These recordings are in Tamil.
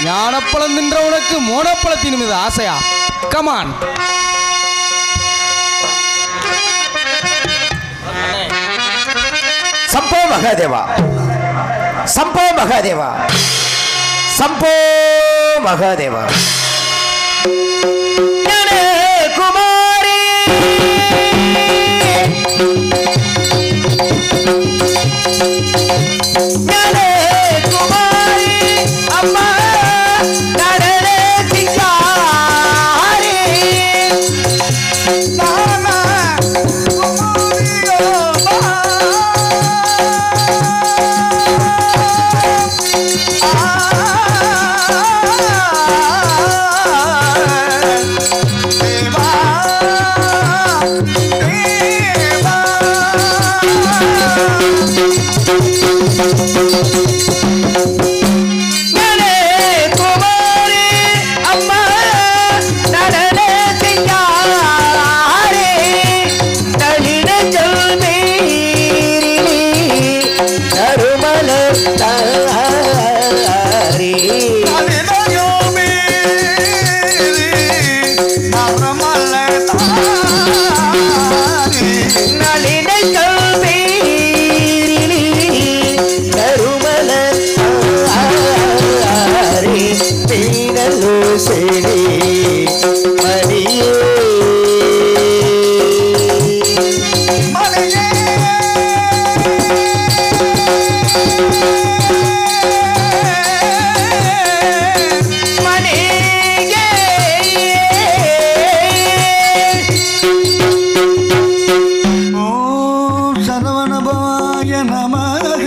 ஞானப்பழம் தின்ற உனக்கு மோனப்பழத்தின் மீது ஆசையா கமான் சம்போ மகாதேவா சம்போ மகாதேவா சம்போ மகாதேவா ஞானே குமாரி ஞானே குமாரி அம்மா நடனே சிங்காரி நானா குமாரியோ செடி மணியே ஓம் சரவணபவாய நமக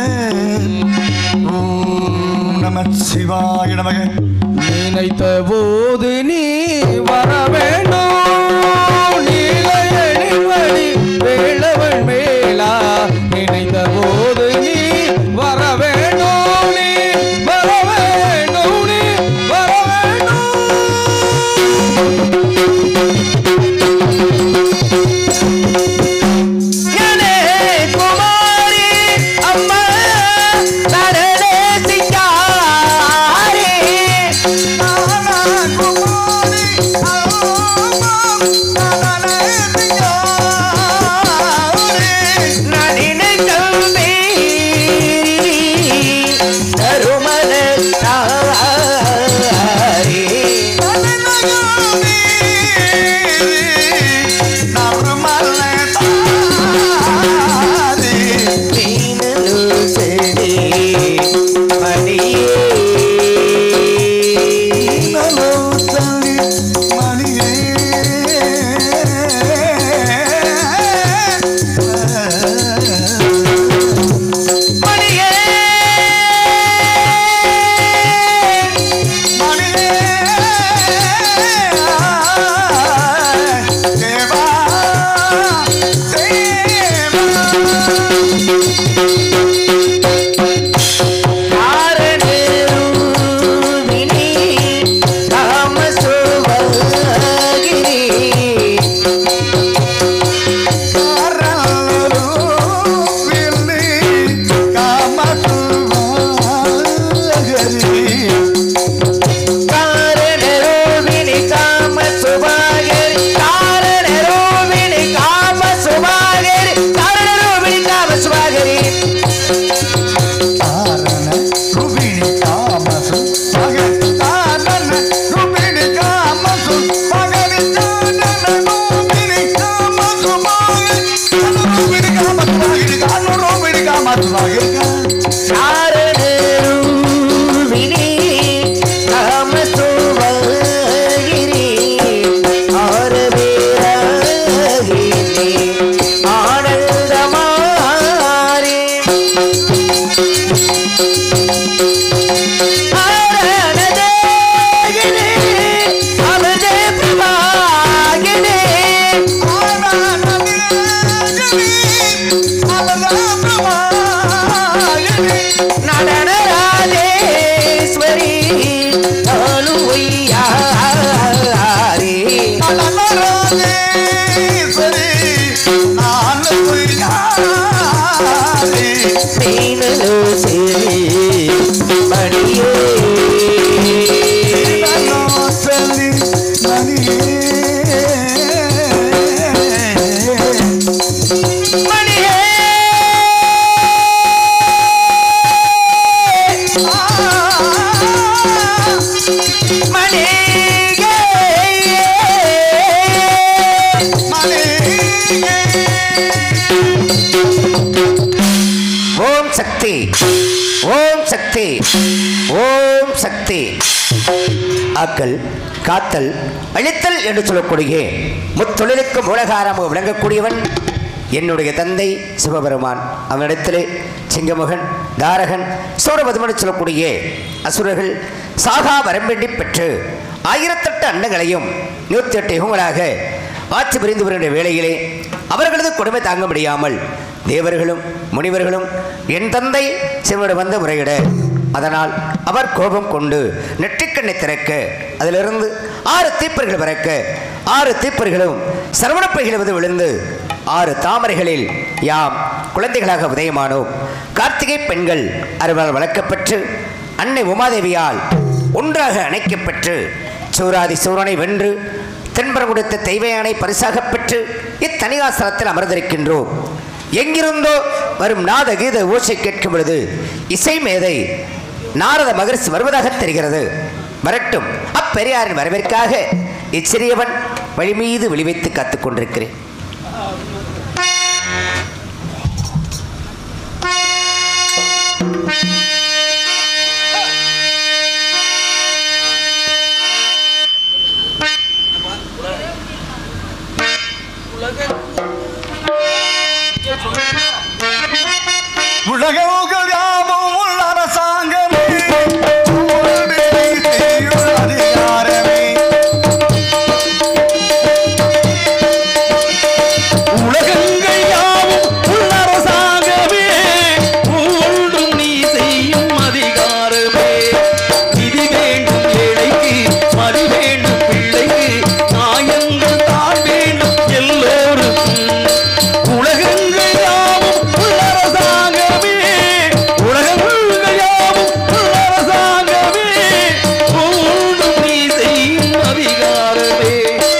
ஓம் நம சிவாய நமக நினைத்த போது நீ வர வேண்டும் நீலையணின் வழி வேளவன் மேலா நினைத்த போது நீ வர வேண்டும் நீ வர வேண்டும் நீ வர வேண்டும் ஞானே குமாரி அம்மா நடனே சிங்காரி நானா குமாரி அம்மா நடனே சிங்காரி நடினை கம்பீரி தருமல தாரி மீனலு செடி மணியே மணியே காரணரூபிணி காமசுவகிரி காரணரூபிணி காமசுவகிரி காரணரூபிணி காமசுவகிரி காரணரூபிணி காமசுவகிரி காரணரூபிணி காமசுவகிரி ஆரவேரகிரி ஆனந்தமாரி ஆரணதேகினி அமதே பிரபாகினி ஆரணதேகினி அமதே பிரபாகினி சக்தி ஓம் சக்தி ஓம் சக்தி ஆக்கல் காத்தல் அழித்தல் என்று சொல்லக்கூடிய முத்தொழிலுக்கு மூலகாரமாக விளங்கக்கூடியவன் என்னுடைய தந்தை சிவபெருமான் அவனிடத்திலே சிங்கமுகன் தாரகன் சூரபதுமன் சொல்லக்கூடிய அசுரர்கள் சாகா வரம்பெண்டி பெற்று ஆயிரத்தெட்டு அண்டங்களையும் நூற்றி எட்டு யுகங்களாக ஆட்சி புரிந்து வருகின்ற வேளையிலே அவர்களது கொடுமை தாங்க முடியாமல் தேவர்களும் முனிவர்களும் என் தந்தை சிவனிடம் வந்து முறையிட அதனால் அவர் கோபம் கொண்டு நெற்றிக்கண்ணை திறக்க அதிலிருந்து ஆறு தீப்பர்கள் பிறக்க ஆறு தீப்பர்களும் சரவணப்பைகள் வந்து விழுந்து ஆறு தாமரைகளில் யாம் குழந்தைகளாக உதயமானோம் கார்த்திகை பெண்கள் அறுவலால் வளர்க்கப்பெற்று அன்னை உமாதேவியால் ஒன்றாக அணைக்கப்பெற்று சூராதி சூரனை வென்று தென்பரம் கொடுத்த தெய்வ யானை பரிசாகப் பெற்று இத்தனிகாசனத்தில் அமர்ந்திருக்கின்றோம் எங்கிருந்தோ வரும் நாத கீத ஓசை கேட்கும் பொழுது இசை மேதை நாரத மகரிஷி வருவதாக தெரிகிறது வரட்டும் அப்பெரியாரின் வரவிற்காக இச்சிறியவன் வழி மீது விழிவைத்து காத்துக் கொண்டிருக்கிறேன் உலகங்கள் யாவும் உள்ள அரசாங்கமே ஊழல் செய்யுள் அதிகாரமே உலகங்கள் யாவும் உள்ளரசாகவே ஒவ்வொன்றும் நீ செய்யும் அதிகாரமே நிதி வேண்டும் ஏழைக்கு மதி வேண்டும் பிள்ளைக்கு நியாயங்கள் தான் வேண்டும் எல்லோருக்கும் உலகங்கள் யாவும் உள்ளரசாகவே உலகங்கள் யாவும் உள்ளரசாகவே ஒவ்வொன்றும் நீ செய்யும் அதிகாரமே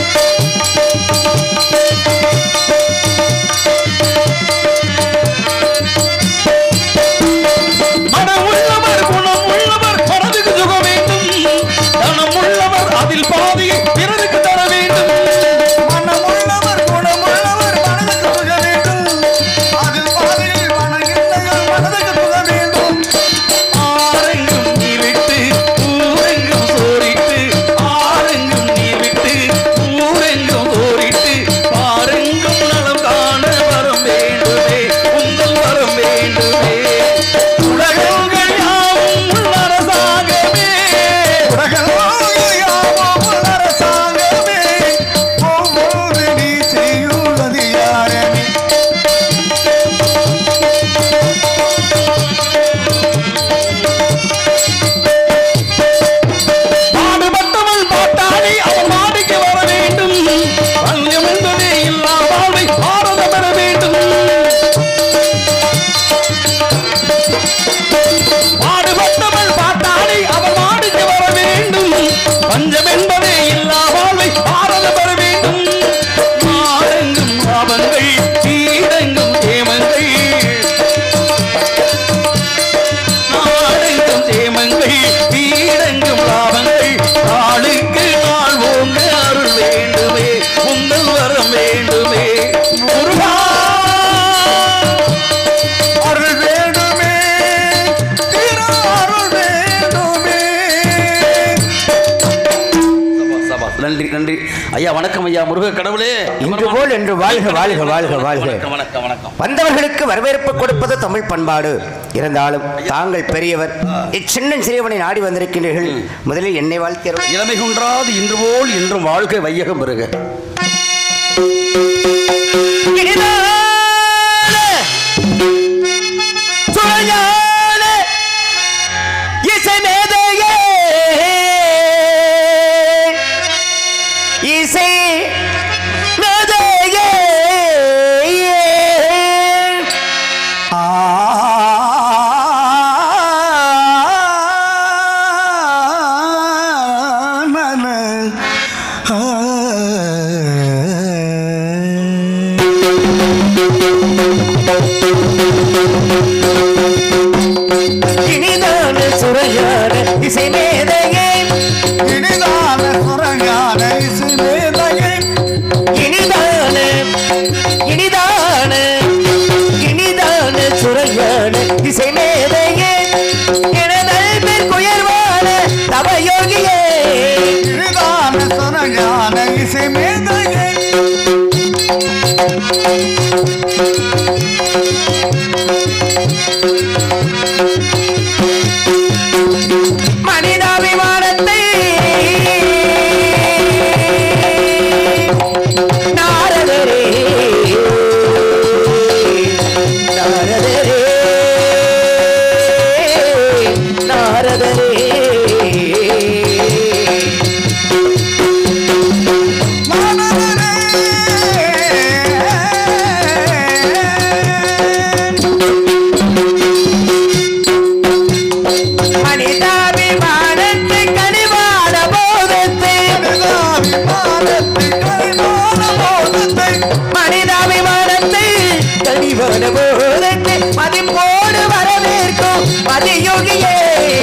மனம் உள்ளவர் குணம் உள்ளவர் மனதுக்கு சுக வேண்டும் தனம் உள்ளவர் அதில் பாதியை பிறருக்கு தர வேண்டும் மனமுள்ளவர் குணமுள்ளவர் மனதுக்கு புக வேண்டும் அதில் பாதையில் மனங்கிள்ளைகள் மனதுக்கு புக வேண்டும் ஆரெங்கும் நீர் விட்டு ஊரெங்கும் சோரிட்டு ஆரெங்கும் நீர் விட்டு ஊரெங்கும் சோரிட்டு பாரெங்கும் நலம் காண வரம் வேண்டுமே உங்கள் வரம் வேண்டுமே உலகங்கள் யாவும் உள்ளரசாகவே உலகங்கள் யாவும் உள்ள அரசாங்கமே ஒவ்வொரு நீ செய்யுள் அதிகாரமே பாடுபட்டவள் பாட்டாளி அவன் மாடிக்கு வர வேண்டும் பல்யம் என்பதே இல்லா வாழ்வை பாரதம் பெற வேண்டும் பாடுபட்டவள் பாட்டாளி அவன் மாடிக்கு வர வேண்டும் பஞ்சம் என்பதே இல்லா வாழ்வை பாரதம் பெற வேண்டும் நாடெங்கும் லாபங்கள் வீடெங்கும் ஏமங்கள் நாடெங்கும் சேமங்கள் வீடெங்கும் லாபங்கள் நாளுக்கு நாள் ஓங்க அருள் வேண்டுமே உங்கள் வரம் வேண்டுமே முருகா அருள் வேண்டுமே திரு அருள் வேண்டுமே சபாஸ் நன்றி நன்றி ஐயா வணக்கம் ஐயா முருக கடவுளே இன்று போல் என்று வாழ்க வாழ்க வாழ்க வாழ்க வணக்கம் வணக்கம் வணக்கம் வந்தவர்களுக்கு வரவேற்பு கொடுப்பது தமிழ் பண்பாடு இருந்தாலும் தாங்கள் பெரியவர் இச்சின்ன சிறியவனை நாடி வந்திருக்கின்றீர்கள் முதலில் என்னை வாழ்த்தியவர் இளமை குன்றாது இன்று போல் இன்றும் வாழ்க்கை வையகம் பெறுக இசை மேதையே இசை மேதையே ஆனன ஆ இசை மேதையே எனதல் பேர் குயர்வான தவயோகியே இதுதான சொரஞான இசை மேதையை மனிதாபிமானத்தை நாரதரே நாரதரே நாரதரே மனிதாபிமானத்தை கனிவான போதத்தை மனிதாபிமானத்தை கனிவான போதத்தை மதிப்போடு வரவேற்கும் மதியோகியே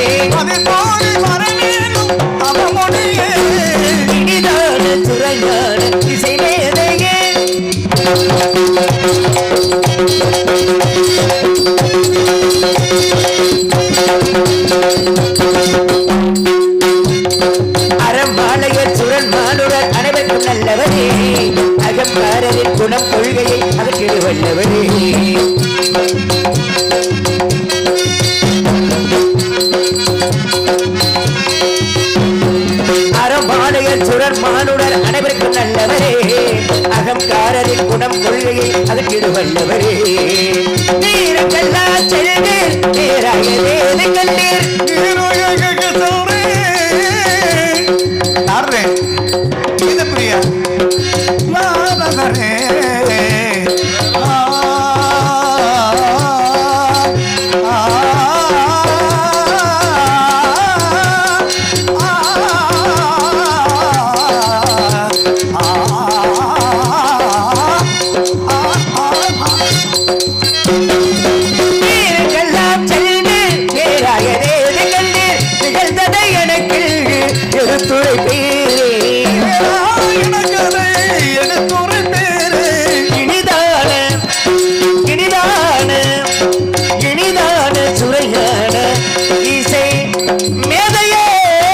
இனிதான துறையான இசை மேதையே அறமாளையர் சுரன் மானுடர் அனைவருக்கும் நல்லவரே அகம்பாரரின் குணம் கொள்கையை அகற்றிடு வல்லவரே அறமாளையர் சுரன் மானுடர் அனைவருக்கும் நல்லவரே அகம்காரரின் குணம் கொள்கையை அகற்றிடு வல்லவரே நீரக்கல்லா செல்வீர் நேராக வேலை கண்டீர் நீருக்கெல்லாம் செல்வி நேராக நேரு கண்டு நிகழ்ந்ததை எனக்கு எடுத்துரைப்பீரே இனிதான இனிதான இனிதான சுரையான இசை மேதையே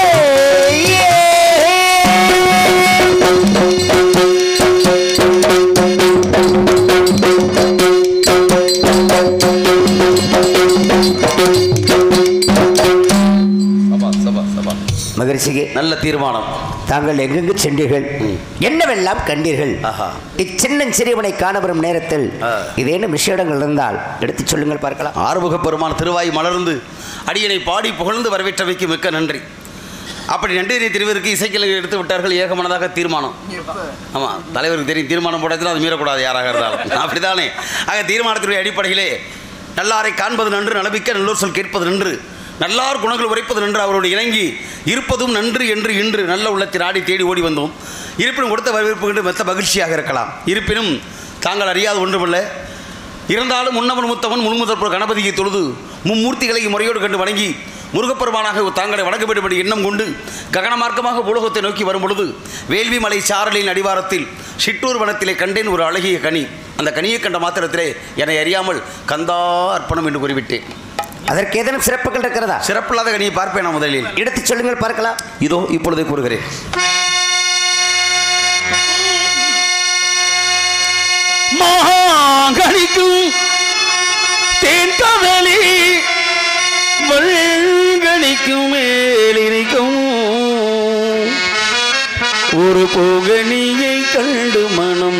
சபா சபா சபா மகரிஷிಗೆ நல்ல தீர்மானம் தாங்கள் எங்கெங்கு சென்றீர்கள் என்னவெல்லாம் கண்டீர்கள் ஆஹா. இச்சின்னன் சிறியவனை காண வரும் நேரத்தில் ஆ. இதேனும் விஷயங்கள் இருந்தால் எடுத்துச் சொல்லுங்கள் பார்க்கலாம் ஆறுமுக பெருமான் திருவாய் மலர்ந்து அடியனை பாடி புகழ்ந்து வரவேற்றமைக்கு மிக்க நன்றி அப்படி நன்றி திருவருக்கு இசைக்கலை எடுத்து விட்டார்கள் ஏகமனதாக தீர்மானம் ஆமாம் தலைவருக்கு தெரியும் தீர்மானம் போடத்தில் அது மீறக்கூடாது யாராக இருந்தாலும் அப்படித்தானே ஆக தீர்மானத்தினுடைய அடிப்படையிலே நல்லாரை காண்பது நன்று நலமிக்க நல்லோர் சொல் கேட்பது நன்று நல்லார் குணங்கள் உரைப்பது நன்று அவரோடு இணங்கி இருப்பதும் நன்று என்று இன்று நல்ல உள்ளத்தில் ஆடி தேடி ஓடி வந்தோம் இருப்பினும் கொடுத்த வரவேற்பு கண்டு மெத்த மகிழ்ச்சியாக இருக்கலாம் இருப்பினும் தாங்கள் அறியாத ஒன்றுமல்ல இருந்தாலும் முன்னவன் முத்தவன் முழுமுதற்புற கணபதியை தொழுது மும்மூர்த்திகளை முறையோடு கண்டு வணங்கி முருகப்பெருமானாக தாங்களை வணங்க வேண்டும் என்று எண்ணம் கொண்டு ககனமார்க்கமாக உலகத்தை நோக்கி வரும் பொழுது வேள்வி மலை சாரலின் அடிவாரத்தில் சிற்றூர் வனத்திலே கண்டேன் ஒரு அழகிய கனி அந்த கனியை கண்ட மாத்திரத்திலே என்னை அறியாமல் கந்தா அர்ப்பணம் என்று கூறிவிட்டேன் அதற்கு ஏதேனும் சிறப்புகள் இருக்கிறதா சிறப்பில்லாத கனியை பார்ப்பேன் நான் முதலில் எடுத்துச் சொல்லுங்கள் பார்க்கலாம் இதோ இப்பொழுதே கூறுகிறேன் மாங்கனிக்கும் தேன்கவலி வல்கனிக்கும் மேலிரிக்கும் ஒரு புகனியை கண்டு மனம்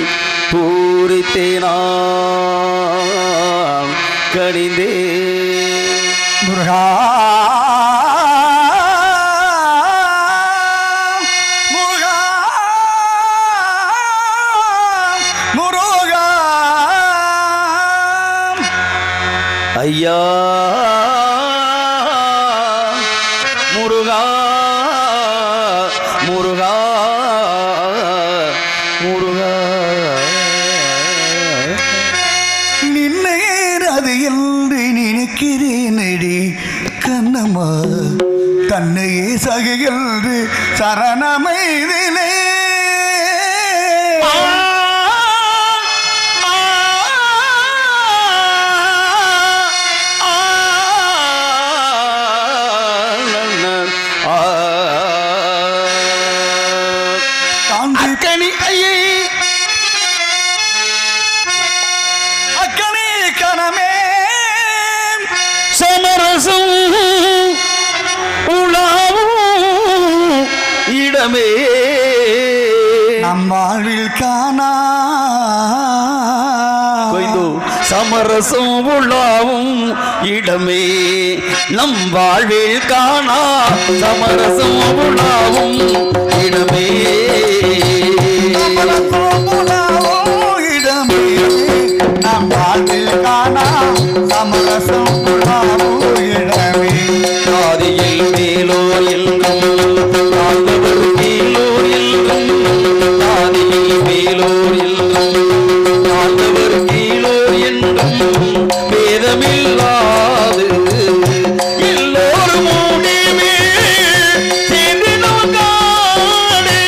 பூரித்தேனான் கடிந்தே முருகா முருகா முருகா ஐயா முருகா முருகா முருகா நின்னேறது என்று நினைக்கிறேனடி கண்ணம்மா தன்னையே சகையென்று சரணமைதிலே ஆ இடமே நம் வாழ்வில் காணா கொய்து சமரசம் உள்ளாவும் இடமே நம் வாழ்வில் காணா சமரசம் உள்ளாவும் இடமே இடமே நம் வாழ்வில் காணா சமரசம் உலாவோ இடமே ஆதியில் மேலோர் என்றும் தாழ்ந்தவர் கீழோர் என்றும் ஆதியில் மேலோர் என்றும் தாழ்ந்தவர் கீழோர் என்றும் வேதமில்லாது எல்லோரும் முடிவே சேர்ந்து நோக்காடு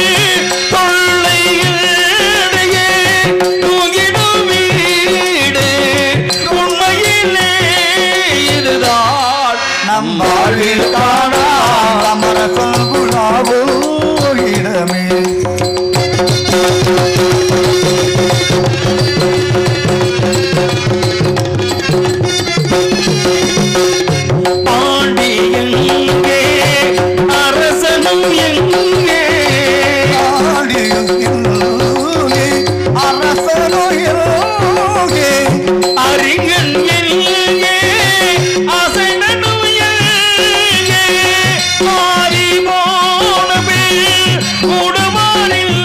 தொல்லையிடையே தூங்கிடும் வீடு உண்மையிலே இதுதான் நம் வாழ்வில் காணா சமரசம் உலாவோ இடமே பாண்டி எங்கே அரசனும் எங்கே ஆடியும் எங்கே, அரசனோ எங்கே, அறிஞன் எங்கே அசைனனும் எங்கே மாறி போன பின் குடுமானில்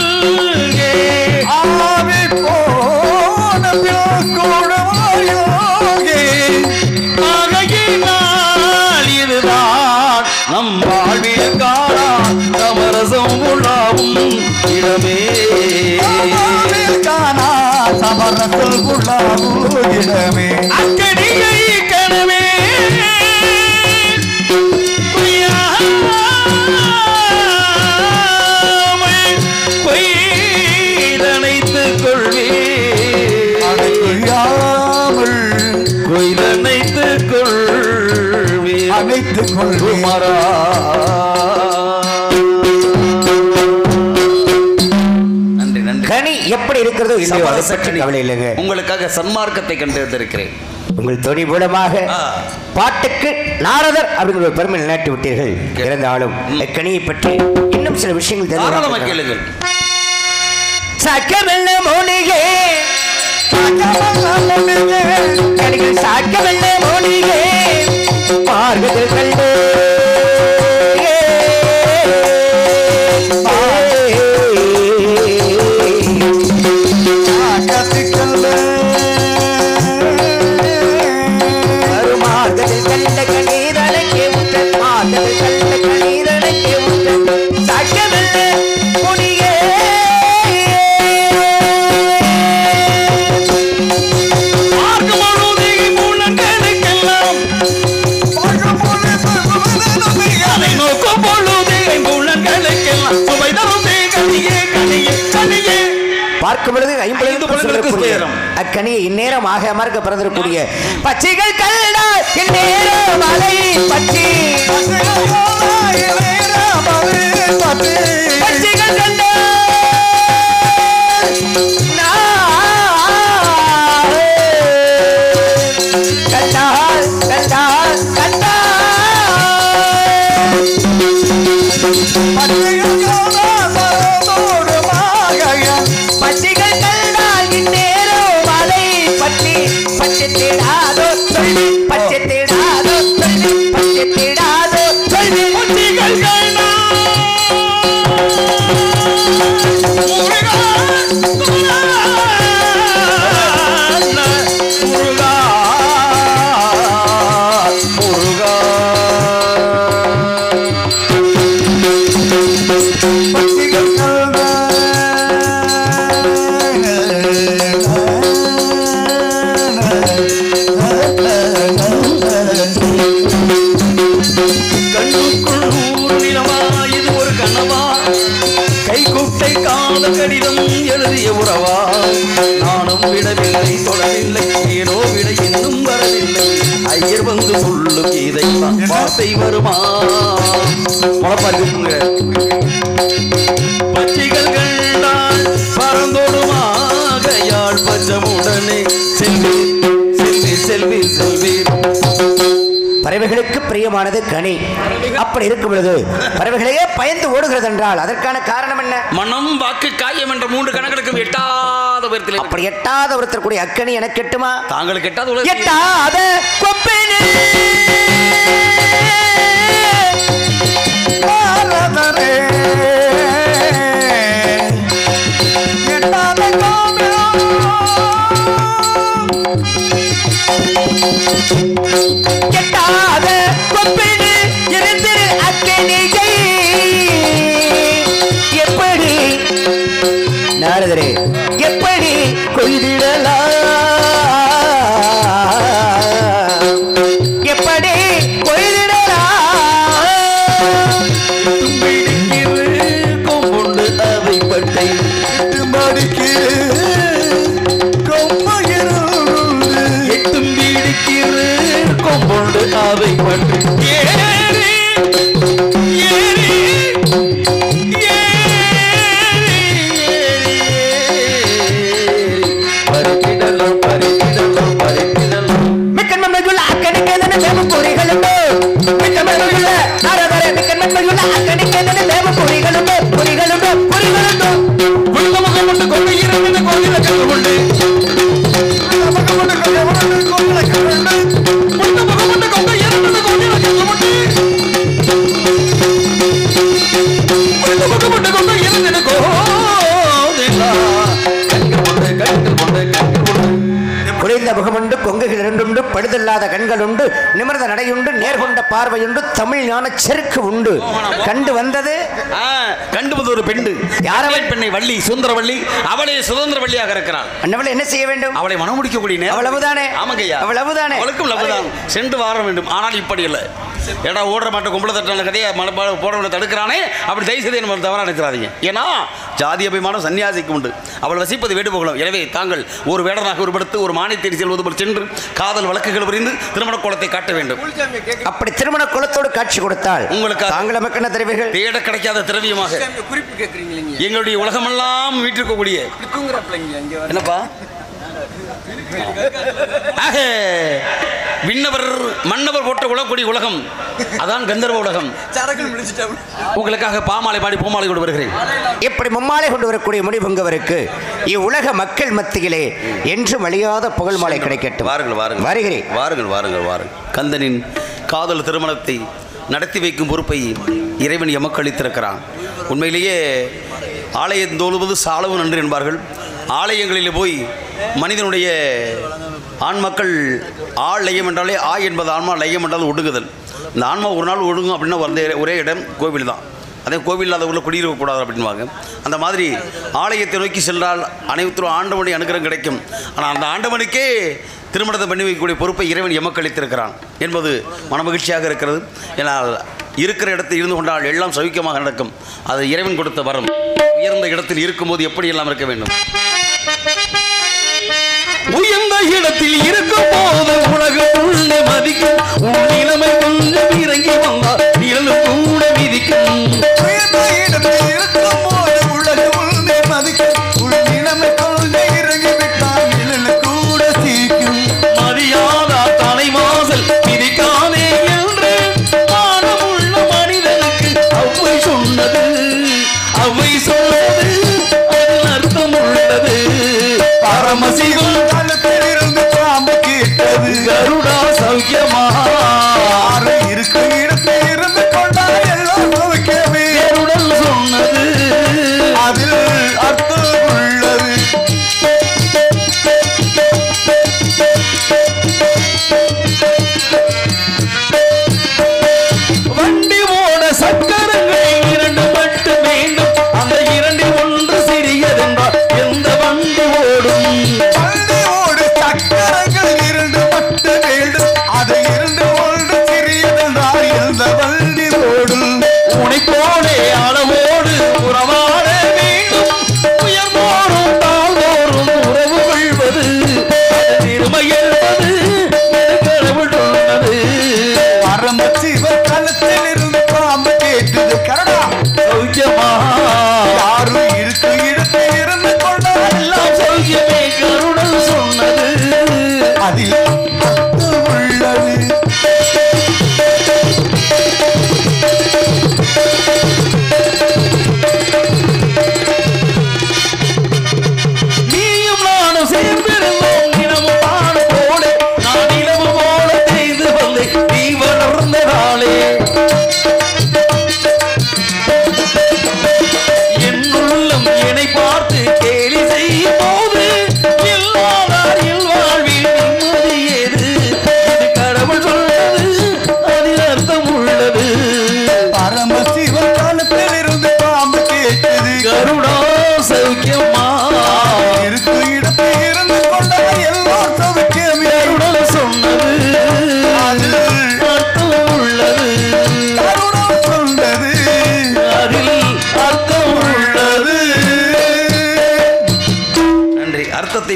ஆவி போன பின் கூடமாயோகே. ஆகையினால் இதுதான் நம் வாழ்வில் காணா சமரசம் உள்ளாவும் இடமே ஆவில் காணா சமரசல் உலாவோ இடமே அக்கடியை கனவே கொய்தனைத்துக் கொள்வே அதை கொய்யாமல் கொய்தனைத்துக் கொள்வே அணைத்துக் கொள்வேன் குமரா நன்றி நன்றி கனி எப்படி இருக்கிறதோ இல்லையோ அதை சமரச பற்றி கனி. கவலை இல்லைங்க உங்களுக்காக சன்மார்க்கத்தை கண்டு வந்திருக்கிறேன் உங்கள் துணி மூலமாக ஆ. பாட்டுக்கு நாரதர் அப்படிங்கிற ஒரு பெருமை நிலைநாட்டி விட்டீர்கள் கே- இருந்தாலும் கனியை பற்றி இன்னும் சில விஷயங்கள் தாராளமாக தெரிந்து கேளுங்கள் சக்கமெல்ல மோனிகே கனிகள் சாக்கமெல்ல மோனிகே பார்வதில் கண்டு மார்கத்தில் கண்ட கண்ணீரனுக்கே முத்தன் மார்கத்தில் கண்ட கண்ணீரனுக்கே முத்தன் சாக்கமெல்ல மோனிகே பார்க்கும்பொழுது மூலங்களுக்கெல்லாம் அதை நோக்கும் பொழுது மூலங்களுக்கெல்லாம் சுவை தரும் கனியே கனியே கனியே பார்க்கும் பொழுது ஐம்பது ஐந்து பொழுதுகளுக்கு துயரம். அக்கனியை இந்நேரம் ஆக அமர்க்க பிறந்திருக்கூடிய பச்சைகள் கல்லா இந்நேரம் மலை பச்சி பச்சைகள் கண்டா கண்டால் கண்டால் கண்டால் பச்சைகள் கண்டால் இந்நேரம் மலை பற்றி பச்சை தேடாதோ சொல்லி பச்சை தேடாதோ சொல்லி பச்சை தேடாதோ சொல்லி பச்சிகள் கண்ணா முருகா முருகா முருகா கண்ணுக்குள் ஊர் நிலவா இது ஒரு கனவா கைக்குட்டை காதல் கடிதம் எழுதிய உறவா நானும் விடவில்லை தொடவில்லை ஏனோ விட இன்னும் வரவில்லை ஐயர் வந்து சொல்லும் இதை வார்த்தை வருமா முளப்பா இருக்குங்க பச்சைகள் கண்டால் பறந்தோடுமாக யாழ் பச்சமுடனே செல்வி செல்வி செல்வி செல்வி பறவைகளுக்கு பிரியமானது கனி அப்படி இருக்கும் பொழுது பறவைகளையே பயந்து ஓடுகிறது என்றால் அதற்கான காரணம் என்ன மனம் வாக்கு காயம் என்ற மூன்று கணக்கெடுக்கும் எட்டாத உயரத்தில் இருக்கு. அப்படி எட்டாத ஒருத்தர் கூடிய அக்கனி எனக்கு எட்டுமா தாங்களுக்கு எட்டாத உலகத்தில் எட்டாத கொப்பினே பாரதரே எட்டாத கோமியம் எட்டாத கொப்பினே இருந்திரு அக்கனிகை எப்படி நாரதரே எப்படி கொய்திடலாம் எப்படி கொய்திடலாம் தும்பிடிக்கிறு கொம்புண்டு அதை பட்டை மடிக்கிறு கொம்மையிருந்து எட்டும் பிடிக்கிறு கொம்புண்டு அதை பட்டை ஏறி ஏறி பறிக்கிடலாம் பறிக்கிடலாம் பறிக்கிடலாம் மிக்கன்மையுள்ள அக்கணிக்கேதன தேவ பொறிகளுண்டு மிக்கன்மையுள்ள நாரதரே மிக்கன்மையுள்ள அக்கணிக்கேதன தேவ பொறிகளுண்டு பொறிகளுண்டு பொறிகளுண்டு உள்முகம் கொண்டு கொண்டு இரண்டு கோவில கண்டு கொண்டு நமக்கு மட்டும் எவனது கோவிலை கண்டு உள்முகம் கொண்டு கொண்டு இரண்டு கோவில கண்டு கொண்டு உள்முகம் கொண்டு கொண்டு இரண்டு கோவிலா கண்கள் கொண்டு கண்கள் கொண்டு கண்கள் கொண்டு குறைந்த முகமுண்டு கொங்குகள் இரண்டுண்டு பழுதில்லாத கண்களுண்டு நிமிர்ந்த நடையுண்டு நேர்கொண்ட பார்வையுண்டு தமிழ் ஞான செருக்கு உண்டு கண்டு வந்தது ஆ, கண்டு வந்து ஒரு பெண்டு யார் அவள்? யாரவள் பெண்ணை வள்ளி சுந்தரவள்ளி அவளே சுதந்திர வள்ளியாக இருக்கிறாள் அன்னவளை என்ன செய்ய வேண்டும் அவளை மனம் முடிக்கக்கூடிய நேரம் அவ்வளவுதானே? ஆமாங்கய்யா அவ்வளவுதானே? அவளுக்கும் லவ்வுதான் சென்று வார வேண்டும் ஆனால் இப்படி இல்லை ஏடா ஓடுற மாட்ட கும்பல தட்டான கதையை மனப்பாட போடவனை தடுக்கிறானே அப்படி தயவு செய்து நம்ம தவறாக நினைக்கிறாதீங்க ஏன்னா ஜாதி அபிமானம் சன்னியாசிக்கு உண்டு அவள் வசிப்பது வேண்டுபோகலாம் எனவே தாங்கள் ஒரு வேடனாக உருவெடுத்து ஒரு மானியத்தை செல்வது போல் சென்று காதல் வழக்குகள் புரிந்து திருமண கோலத்தை காட்ட வேண்டும் அப்படி திருமண குலத்தோடு காட்சி கொடுத்தால் உங்களுக்கு- தாங்கள் நமக்கு என்ன தருவீர்கள் தேட கிடைக்காத திரவியமாக குறிப்பு கேக்குறீங்களா எங்களுடைய உலகமெல்லாம் வீட்டிருக்கக்கூடிய தூங்குறாப்லங்க இங்க வர என்னப்பா ஆக விண்ணவர் மன்னவர் போட்ட உலகக்கூடி உலகம் அதான் கந்தர்வ உலகம் சரக்குன்னு முடிச்சிட்டோம் உங்களுக்காக பாமாலை பாடி பூமாலை கொண்டு வருகிறேன் இப்படி மும்மாலை கொண்டு வரக்கூடிய முடிபுங்கவருக்கு இவ்வுலக மக்கள் மத்தியிலே என்றும் அழியாத புகழ் மாலை கிடைக்கட்டும் வாருங்கள் வாருங்கள் வருகிறேன் வாருங்கள் வாருங்கள் வாருங்கள் கந்தனின் காதல் திருமணத்தை நடத்தி வைக்கும் பொறுப்பை இறைவன் எமக்கு அளித்திருக்கிறான் உண்மையிலேயே ஆலயம் தோழுவது சாலவும் நன்று என்பார்கள் ஆலயங்களில் போய் மனிதனுடைய ஆண் மக்கள் ஆள் லயம் என்றாலே ஆ என்பது ஆன்மா லயம் என்றால் ஒடுங்குதல் இந்த ஆன்மா ஒரு நாள் ஒடுங்கும் அப்படின்னா வந்த ஒரே இடம் கோவில் தான் அதே கோவில் இல்லாத ஊரில் குடியிருக்கக்கூடாது அப்படின்வாங்க அந்த மாதிரி ஆலயத்தை நோக்கி சென்றால் அனைவரும் ஆண்டவனுடைய அனுகிரகம் கிடைக்கும் ஆனால் அந்த ஆண்டவனுக்கே திருமணத்தை பண்ணி வைக்கக்கூடிய பொறுப்பை இறைவன் எமக்கு அளித்திருக்கிறான் என்பது மனமகிழ்ச்சியாக இருக்கிறது ஏன்னால் இருக்கிற இடத்தில் இருந்து கொண்டால் எல்லாம் சௌக்கியமாக நடக்கும் அது இறைவன் கொடுத்த வரம் உயர்ந்த இடத்தில் இருக்கும்போது எப்படி எல்லாம் இருக்க வேண்டும் உயர்ந்த இடத்தில் இருக்கும் போது உலகம் உள்ளே மதிக்கும் உன் நிலைமை கொஞ்சம் இறங்கி வந்தால் நிழலும் கூட விதிக்கும் உயர்ந்த இடத்தில் இருக்கும்போது உலகம் உன்னை மதிக்கும். உன் நிலைமை கொள்கை இறங்கிவிட்டால் நிழல் கூட சீக்கும். மரியாதா தலைவாசல் மிதிக்காதே என்று மானமுள்ள மனிதனுக்கு அவ்வை சொன்னது அவ்வை சொன்னது அதில் அர்த்தம் உள்ளது பரமசிவன் கழுத்தில் இருந்து பாம்பு கேட்டது கருடா சௌக்கியமா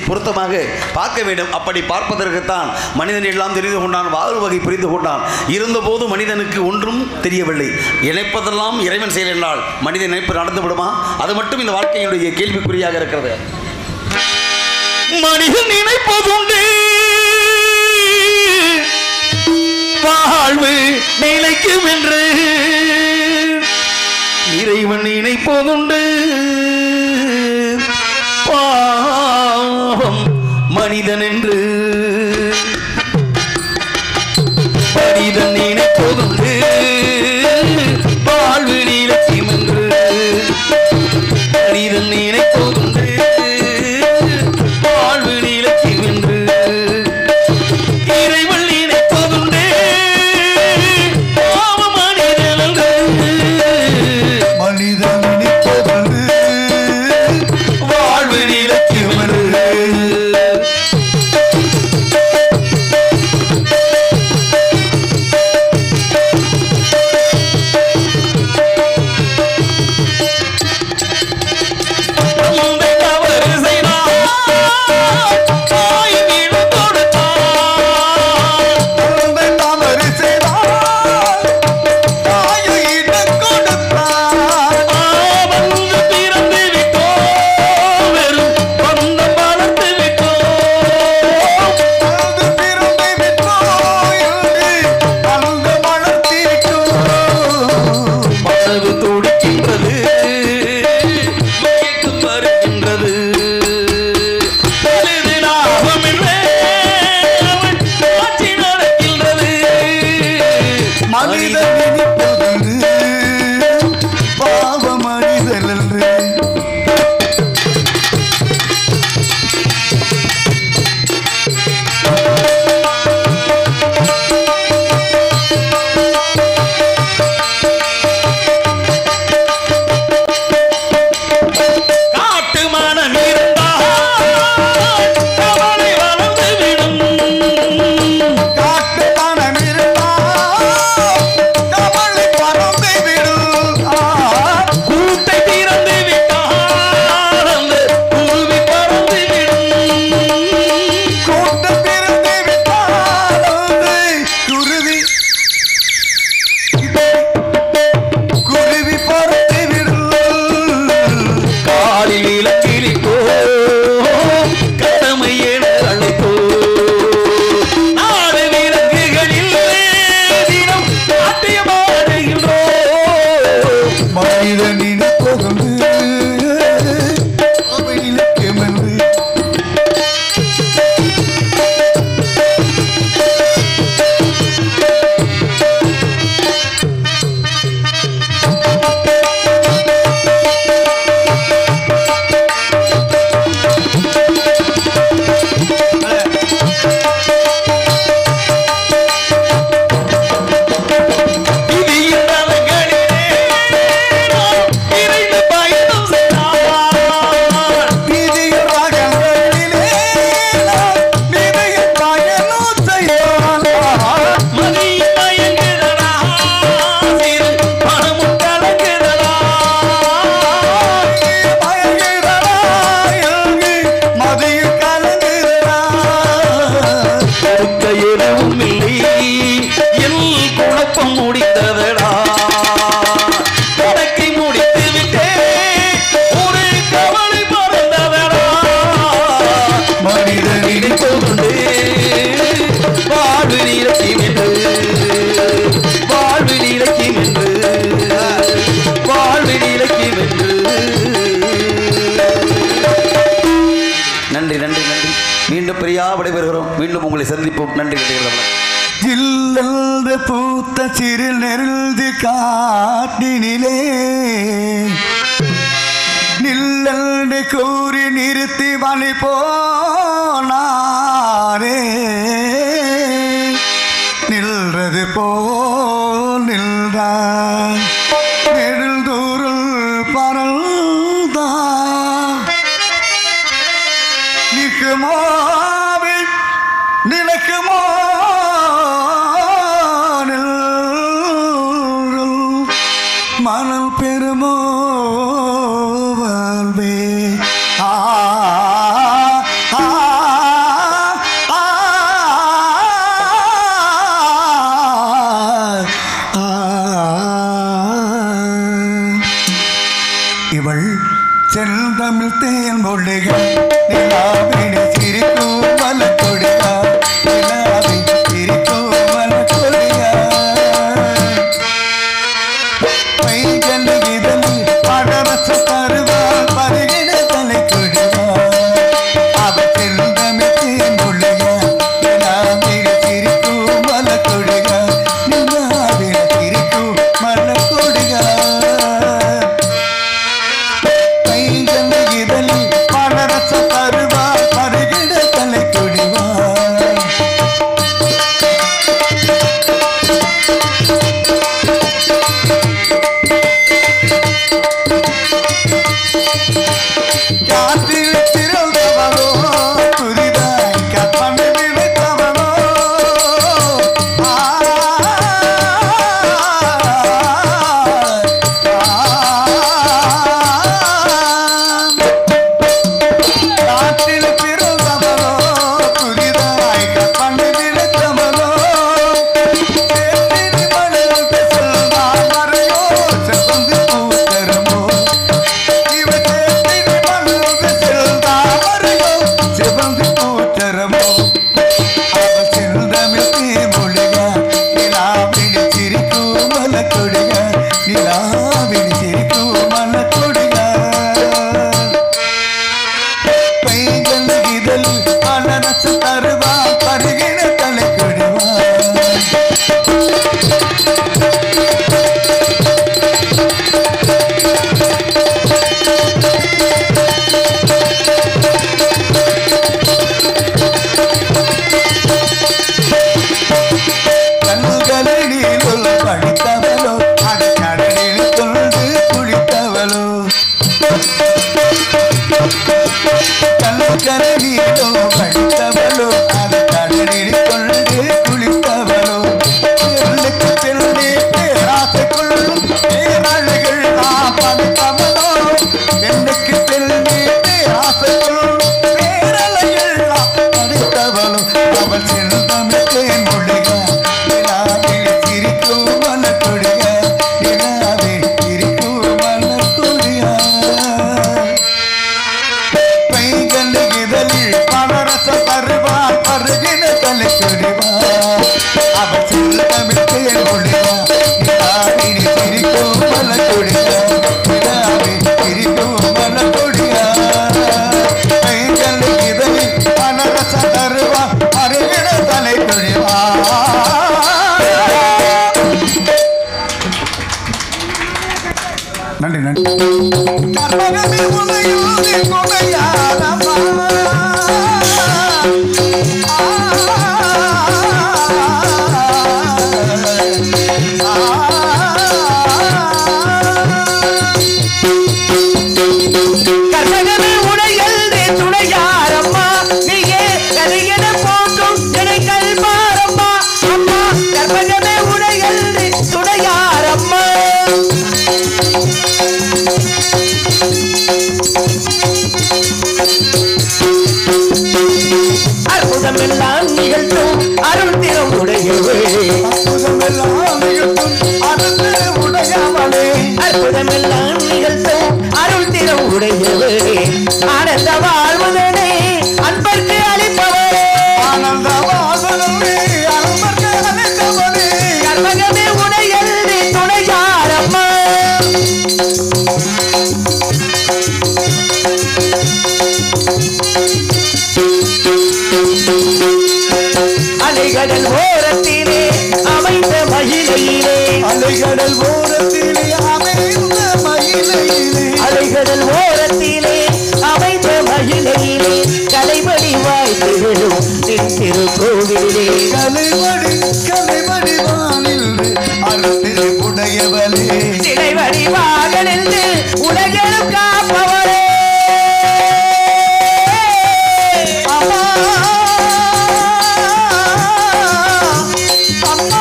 பொருத்தமாக பார்க்க வேண்டும் அப்படி பார்ப்பதற்குத்தான் மனிதன் எல்லாம் தெரிந்து கொண்டான் வாழ்வு வகை புரிந்து கொண்டான் இருந்தபோது மனிதனுக்கு ஒன்றும் தெரியவில்லை இணைப்பதெல்லாம் இறைவன் செயல் என்றால் மனித இணைப்பு நடந்து விடுமா அது மட்டும் இந்த வாழ்க்கையினுடைய கேள்விக்குறியாக இருக்கிறது மனிதன் நினைப்பதுண்டு வாழ்வு நிலைக்கும் என்று இறைவன் நினைப்பதுண்டு பாவம் மனிதன் என்று மனிதன் நினைப்பதுண்டு வாழ்வு நிலைக்கும் என்று மனிதன் நினைப்பதுண்டு வாழ்வு நிலைக்கும் என்று இறைவன் நினைப்பதுண்டு பாவ மனிதன் என்று மனிதன் நினைப்பது வாழ்வு நிலைக்கும் என்று தந்தை தவறு செய்தார் தாய் வீடு கொடுத்தார் தந்தை தவறு செய்தார் தாயை இடம் கொடுத்தார் வந்து பிறந்து விட்டோம் வெறும் பந்தம் வளர்த்து விட்டோம் அழுது பிறந்து விட்டோம் என்று அழுது வளர்த்திருக்கிறோம் மனது துடிக்கின்றது மயக்கம் வருகின்றது எளிது லாபமில்லை அவன் ஆட்சி நடக்கின்றது மனிதன் நினைப்பது பாவ மனிதன் என்று காட்டு மனம் இருந்தால் கவலை வளர்ந்து விடும் காட்டு மனம் இருந்தால் கவலை பறந்து விடும் ஆ, கூட்டை திறந்து விட்டால் அந்த குருவி பறந்து விடும் கூட்டம் பிறந்து விட்டால் அங்கு குருவி குருவி பறந்து விடும் காலில் இலக்கிரிப்போ கடமை என அழைப்போ நாடு விலங்குகளில் தினம் நாட்டியமாடுகின்றோ மனிதனின் புகழ்ந்து அவை இலக்கியமென்று விதியின் நலங்களிலே நாம் இறைந்து பயணம் செய்தார் வீதியில் ராகங்களிலே நாம் விதையை பயணம் செய்வோம். மதியின் மயங்குதடா சிறு மனமும் கலங்குதடா மயங்குதடா எங்கு மதியில் கலங்குதடா. கொடுக்க எதுவும் இல்லை எல் குழப்பம் முடித்ததடா கணக்கை முடித்து விட்டே ஒரு கவலை பறந்ததடா மனிதனின் நினைப்பதுண்டு வாழ்வு நிலைக்கும் என்று வாழ்வு நிலைக்கும் என்று வாழ்வு நிலைக்கும் என்று நன்றி நன்றி நன்றி மீண்டும் பிரியா விடைபெறுகிறோம் மீண்டும் உங்களை சந்திப்போம் நன்றி நன்றி ஜில்லென்று பூத்த சிறு நெருள்து காட்டினிலே நில்லென்று கூறி நிறுத்தி வழி போனாரே நில்றது போல் நின்றான் நெடுந்தூருள் பரல்தான் நிற்குமாவே நிலைக்குமோ நிழல் மணல் பெருமோ வாழ்வே ஆ ஆ படித்தவளோ அது கடலில் கொண்டு குளித்தவளோ கள்ளக்கரையிலோ படித்தவளோ அது கடலில் கொண்டு குளித்தவளோ பெண்ணுக்கு பெண்ணே பேராசை கொள்ளும் பேரழகள் நாம் படித்தவளோ பெண்ணுக்கு பெண்ணே பேராசை கொள்ளும் பேரழகள் நாம் படித்தவளோ அவள் செல்வமிட்டேன் மொழிக நிலாவில் சிரிக்கும் மலர்கொடிய நிலாவில் சிரிக்கும் மலர்கொடிய பைகள் இதழில் பலரச தருவார் பருகின தலை சொறிவார் அவள் செல்லமிட்டு ஒளிவா நிலாவினி சிரிக்கும் மல கொடியா நிலாவி சிரிக்கும் மல கொடியா பைகள் இதழில் பலரச தருவார் பருகின தலை சொறிவார் நன்றி நன்றி கர்மகமே உன்னையோடு கொடையாரம்மா. கர்மகமே உடையல்தே துணையாரம்மா நீயே கதையென போற்றும் என்னை கல்பாரம்மா அம்மா கர்மகமே உடையல்தே துணையாரம்மா அற்புதமெல்லாம் நிகழ்த்தும் அருள் திறம் உடையவே அற்புதமெல்லாம் நிகழ்த்தும் அருள் உடையவளே. அற்புதமெல்லாம் நிகழ்த்தும் அருள் திறம் உடையவே ஆனந்த வாழ்வதனை அன்பர்க்கு அளிப்பவரே ஆனந்த வாசனமே அன்பர்க்கு அளித்தவளே. கர்மகமே உடையல்தே துணையாரம்மா அலைகடல் ஓரத்திலே அமைந்த மகிழையிலே அலைகடல் ஓரத்திலே அமைந்த மயிலையிலே அலைகடல் ஓரத்திலே அமைந்த மகிழையிலே கலைபடி வாய்ப்புகளும் நின் திருக்கோவிலே கலைவடி கலைவடி வானில் அருள் உடையவளே சிலை வடிவாக நின்று உலகெழும் காப்பவரே அம்மா அம்மா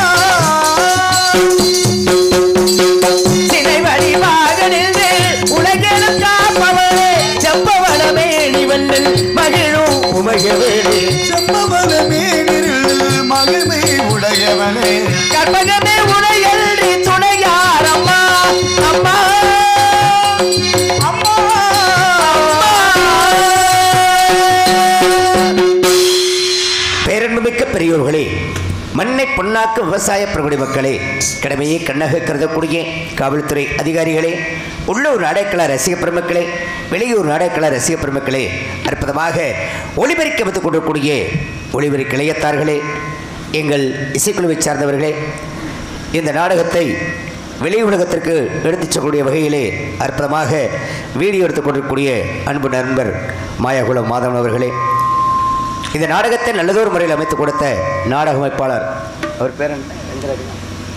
சிலை வடிவாக நின்று உலகெழும் காப்பவரே செப்பவனமே நிவந்தன் மகிழும் உமையவேளே செம்பவனமே நிழல் மகிமை உடையவனே கற்பகமே உடையல்டி துணையாரம்மா அம்மா அம்மா பேரன்புமிக்க பெரியோர்களே மண்ணை பொன்னாக்கும் விவசாய பிரகுடி மக்களே கடமையை கண்ணாக கருதக்கூடிய காவல்துறை அதிகாரிகளே உள்ளூர் நாடகள ரசிக பெருமக்களே வெளியூர் நாடகள ரசிக பெருமக்களே அற்புதமாக ஒளிபரிக்க வந்து கொண்டிருக்கூடிய ஒளிபரிக்க இளையத்தார்களே எங்கள் இசைக்குழுவை சார்ந்தவர்களே இந்த நாடகத்தை வெளி உலகத்திற்கு எடுத்துச் செல்லக்கூடிய வகையிலே அற்புதமாக வீடியோ எடுத்துக் கொண்டிருக்கக்கூடிய அன்பு நண்பர் மாயாகுலம் மாதவன் அவர்களே இந்த நாடகத்தை நல்லதொரு முறையில் அமைத்து கொடுத்த நாடக அமைப்பாளர் அவர் பேர் என்ன? என்கிறாரு.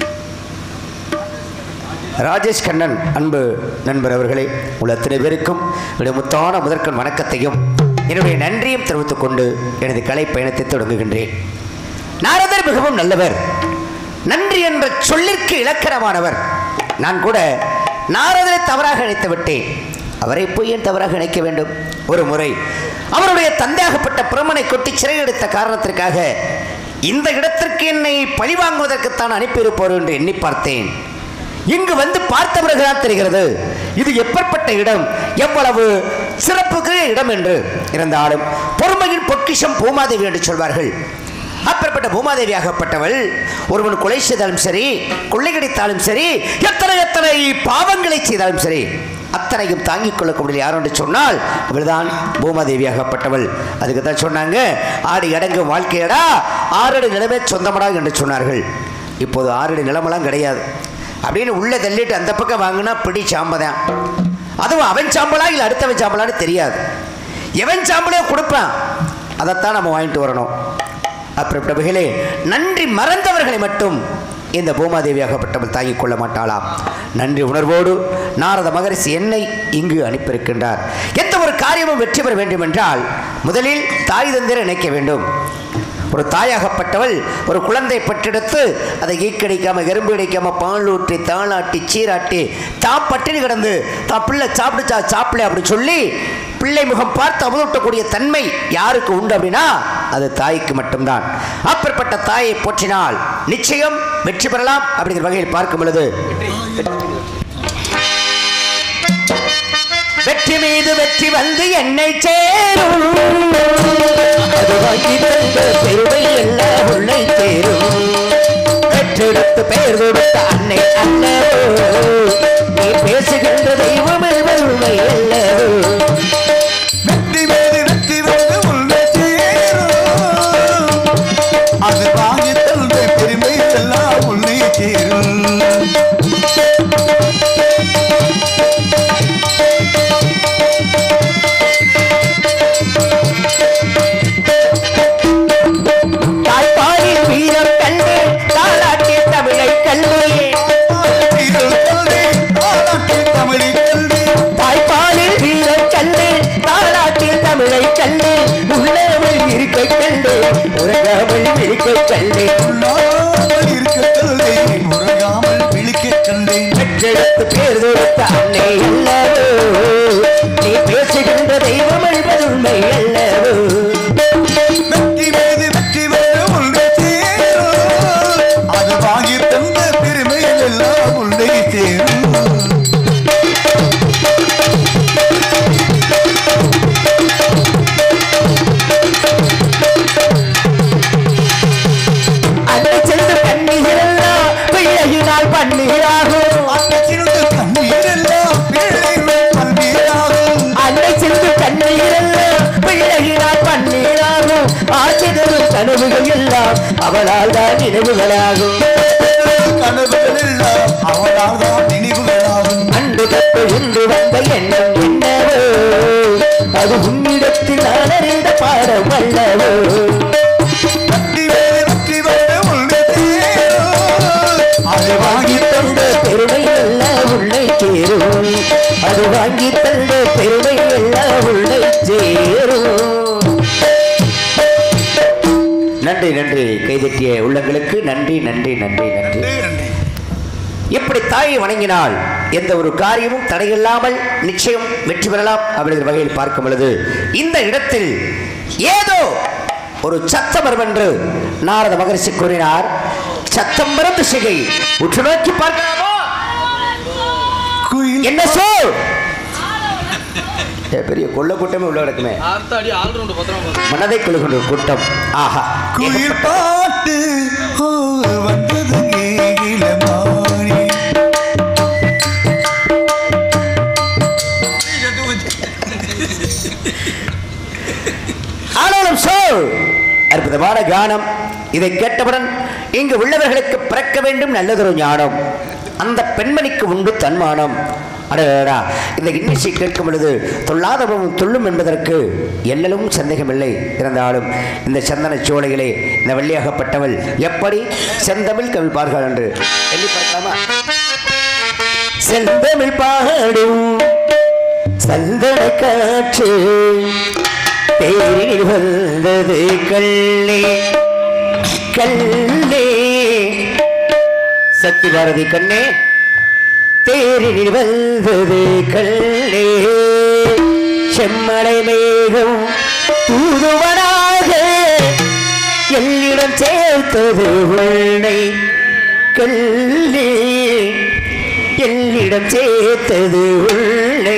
ராஜேஷ் கண்ணன் அன்பு நண்பர் அவர்களே உள்ள அத்தனை பேருக்கும் என்னுடைய முத்தான முதற்கண் வணக்கத்தையும் என்னுடைய நன்றியும் தெரிவித்துக் கொண்டு எனது கலை பயணத்தை தொடங்குகின்றேன் நாரதர் மிகவும் நல்லவர் நன்றி என்ற சொல்லிற்கு இலக்கணமானவர் நான் கூட நாரதரை தவறாக நினைத்து விட்டேன் அவரை போய் ஏன் தவறாக நினைக்க வேண்டும் ஒரு முறை அவருடைய தந்தையாகப்பட்ட பிரமனை கொட்டி சிறையெடுத்த காரணத்திற்காக இந்த இடத்திற்கு என்னை பழிவாங்குவதற்குத்தான் அனுப்பியிருப்போர் என்று எண்ணி பார்த்தேன் இங்கு வந்து பார்த்த பிறகுதான் தெரிகிறது இது எப்பேற்பட்ட இடம் எவ்வளவு சிறப்புக்கு இடம் என்று இருந்தாலும் பொறுமையின் பொக்கிஷம் பூமாதேவி என்று சொல்வார்கள் அப்பேற்பட்ட பூமாதேவியாகப்பட்டவள் ஒருவன் கொலை செய்தாலும் சரி கொள்ளையடித்தாலும் சரி எத்தனை எத்தனை பாவங்களை செய்தாலும் சரி அத்தனையும் தாங்கிக் கொள்ளக்கூடிய யார் என்று சொன்னால் அவள்தான் பூமாதேவியாகப்பட்டவள் அதுக்கு தான் சொன்னாங்க ஆடு அடங்கு வாழ்க்கையடா ஆறடி நிலமே சொந்தமடா என்று சொன்னார்கள் இப்போது ஆறடி நிலமெல்லாம் கிடையாது அப்படின்னு உள்ள தள்ளிட்டு அந்த பக்கம் வாங்கினா பிடி சாம்பதான் அதுவும் அவன் சாம்பலா இல்லை அடுத்தவன் சாம்பலான்னு தெரியாது எவன் சாம்பலே கொடுப்பான் அதைத்தான் நம்ம வாங்கிட்டு வரணும் அப்படிப்பட்ட வகையிலே நன்றி மறந்தவர்களை மட்டும் இந்த பூமாதேவியாகப்பட்டவள் தாங்கிக் கொள்ள மாட்டாளாம் நன்றி உணர்வோடு நாரத மகரிஷி என்னை இங்கு அனுப்பியிருக்கின்றார் எந்த ஒரு காரியமும் வெற்றி பெற வேண்டும் என்றால் முதலில் தாய் தந்திர நினைக்க வேண்டும் ஒரு தாயாகப்பட்டவள் ஒரு குழந்தை பெற்றெடுத்து அதை ஈக்கடிக்காம எறும்பு அடிக்காம பால் ஊற்றி தாளாட்டி சீராட்டி தான் பட்டினி கிடந்து தான் பிள்ளை சாப்பிடுச்சா சாப்பிடல அப்படி சொல்லி பிள்ளை முகம் பார்த்து அமுதூட்டக்கூடிய தன்மை யாருக்கு உண்டு அப்படின்னா அது தாய்க்கு மட்டும்தான் அப்பேற்பட்ட தாயை போற்றினால் நிச்சயம் வெற்றி பெறலாம் அப்படிங்கிற வகையில் பார்க்கும் பொழுது வெற்றி மீது வெற்றி வந்து என்னை சேரும் அது வாங்கி தந்த பெருமை எல்லாம் உள்ளே சேரும் பெற்றெடுத்து பெயர் கொடுத்த அன்னை அல்லவோ நீ பேசுகின்ற தெய்வம் உண்மை அல்லவோ வெற்றி மீது வெற்றி வந்து உன்னை சேரும் அது வாங்கி தந்த பெருமை எல்லாம் உன்னை சேரும் தாய்ப்பாலில் வீரம் கண்டு தாளாட்டி தமிழை கல்வி வீரல் கல்வி, ஆராய்ச்சி தமிழி கல்வி, தாய்ப்பாலில் வீரம் கண்டு தாளாட்டி தமிழை கண்டு உள்ளவள் இருக்கை கண்டு உறங்காமல் இருக்கை கண்டு உண்ணாமல் இருக்க கல்வி, உறங்காமல் விழிக்க கண்டேன் பெற்றெடுத்து பேர் கொடுத்த அன்னை அல்லவோ நீ பேசுகின்ற தெய்வம் என்பது உண்மை அல்லவோ வெற்றி மீது வெற்றி வந்து உன்னை சேரும் அது வாங்கி தந்த பெருமை எல்லாம் உன்னை சேரும் அன்னை சென்று கண்ணீரெல்லாம் பிள்ளையினால் பண்ணீராகும் அன்னச்சிறுத்து கண்ணீரெல்லாம் பிள்ளைகள் பல்வீராகும் அன்னை சென்று கண்ணீரெல்லாம் பிள்ளையினால் பண்ணீராகும் ஆசிரியரும் கனவுகள் எல்லாம் அவளால் தான் நினைவுகளாகும் கனவுகள் எல்லாம் அவளால் தான் நினைவுகளாகும் அன்று தப்பு இன்று வந்த எண்ணம் என்னவோ அது உன்னிடத்தில் நான் அறிந்த பாடம் அல்லவோ வெற்றி மீது வெற்றி வந்து உன்னை சேரும் அது வாங்கி தந்த பெருமை எல்லாம் உள்ளே சேரும் அது வாங்கி தந்த பெருமை எல்லாம் உள்ளே சேரும் நன்றி நன்றி கைதட்டிய உள்ளங்களுக்கு நன்றி நன்றி நன்றி நன்றி நன்றி இப்படி தாயை வணங்கினால் எந்த ஒரு காரியமும் தடையில்லாமல் நிச்சயம் வெற்றி பெறலாம் அப்படிங்கிற வகையில் பார்க்கும் பொழுது இந்த இடத்தில் ஏதோ ஒரு சத்தம் வரும் என்று நாரத மகரிஷி கூறினார் சத்தம் வரும் திசையை உற்று நோக்கி பார்க்கலாமா குயில் என்ன சொல் ஏ, பெரிய கொள்ள கூட்டமே உள்ள கிடக்குமே ஆத்தாடி ஆல்ரவுண்டு பத்திரமா பாரு. மனதை கொள்கின்ற கூட்டம் ஆஹா குயில் பாட்டு ஓ வந்தது இளமானி ஆனாலும் சொல் அற்புதமான கானம் இதை கேட்டவுடன் இங்கு உள்ளவர்களுக்கு பிறக்க வேண்டும் நல்லதொரு ஞானம் அந்த பெண்மணிக்கு உண்டு தன்மானம் அடடா இந்த இன்னிசை கேட்கும் பொழுது தொல்லாதவம் துள்ளும் என்பதற்கு எல்லலும் சந்தேகமில்லை இருந்தாலும் இந்த சந்தன சோலைகளே இந்த வள்ளியாகப்பட்டவள் எப்படி செந்தமிழ் கவி பார்க்கிறாள் என்று எண்ணி பார்க்கலாமா செந்தமிழ் பாடும் சந்தன காற்று தேரில் வந்தது கள்ளே கள்ளே சக்தி பாரதி கண்ணே தேரில் வந்தது கள்ளே செம்மலை மேகம் தூதுவனாக என்னிடம் சேர்த்தது உள்ளை கள்ளே என்னிடம் சேர்த்தது உள்ளை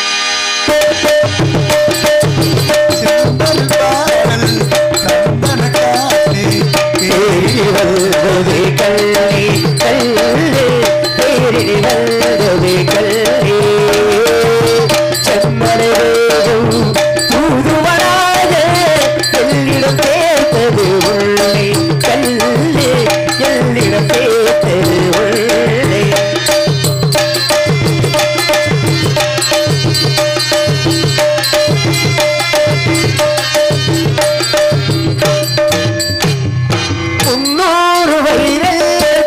செந்தமிழ் பாடல் சந்தன காற்றே தேரில் வந்தது கள்ளே கள்ளே தேரில் வந்தது கள்ளே செம்மலை வேகம் தூதுவனாக என்னிடம் சேர்த்தது உள்ளே கள்ளே என்னிடம் சேர்த்தது உள்ளே முன்னூறு வைரல்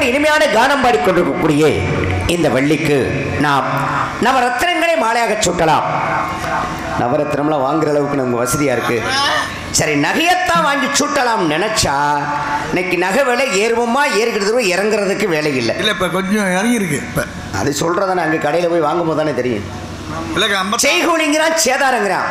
இனிமையான கானம் பாடிக்கொண்டிருக்கக்கூடிய இந்த வள்ளிக்கு நாம் நவரத்தினங்களை மாலையாக சூட்டலாம் நவரத்தினம்லாம் வாங்குற அளவுக்கு நமக்கு வசதியா இருக்கு சரி நகையத்தான் வாங்கி சூட்டலாம் நினைச்சா இன்னைக்கு நகை விலை ஏறுவோமா ஏறுகிறது இறங்குறதுக்கு வேலை இல்லை இல்ல இப்ப கொஞ்சம் இறங்கி இருக்கு இப்ப அது சொல்றதானே அங்கே கடையில் போய் வாங்கும் போது தானே தெரியும் இல்லக்கா ஐம்பத்தி செய்கூலிங்கிறான் சேதாரங்கிறான்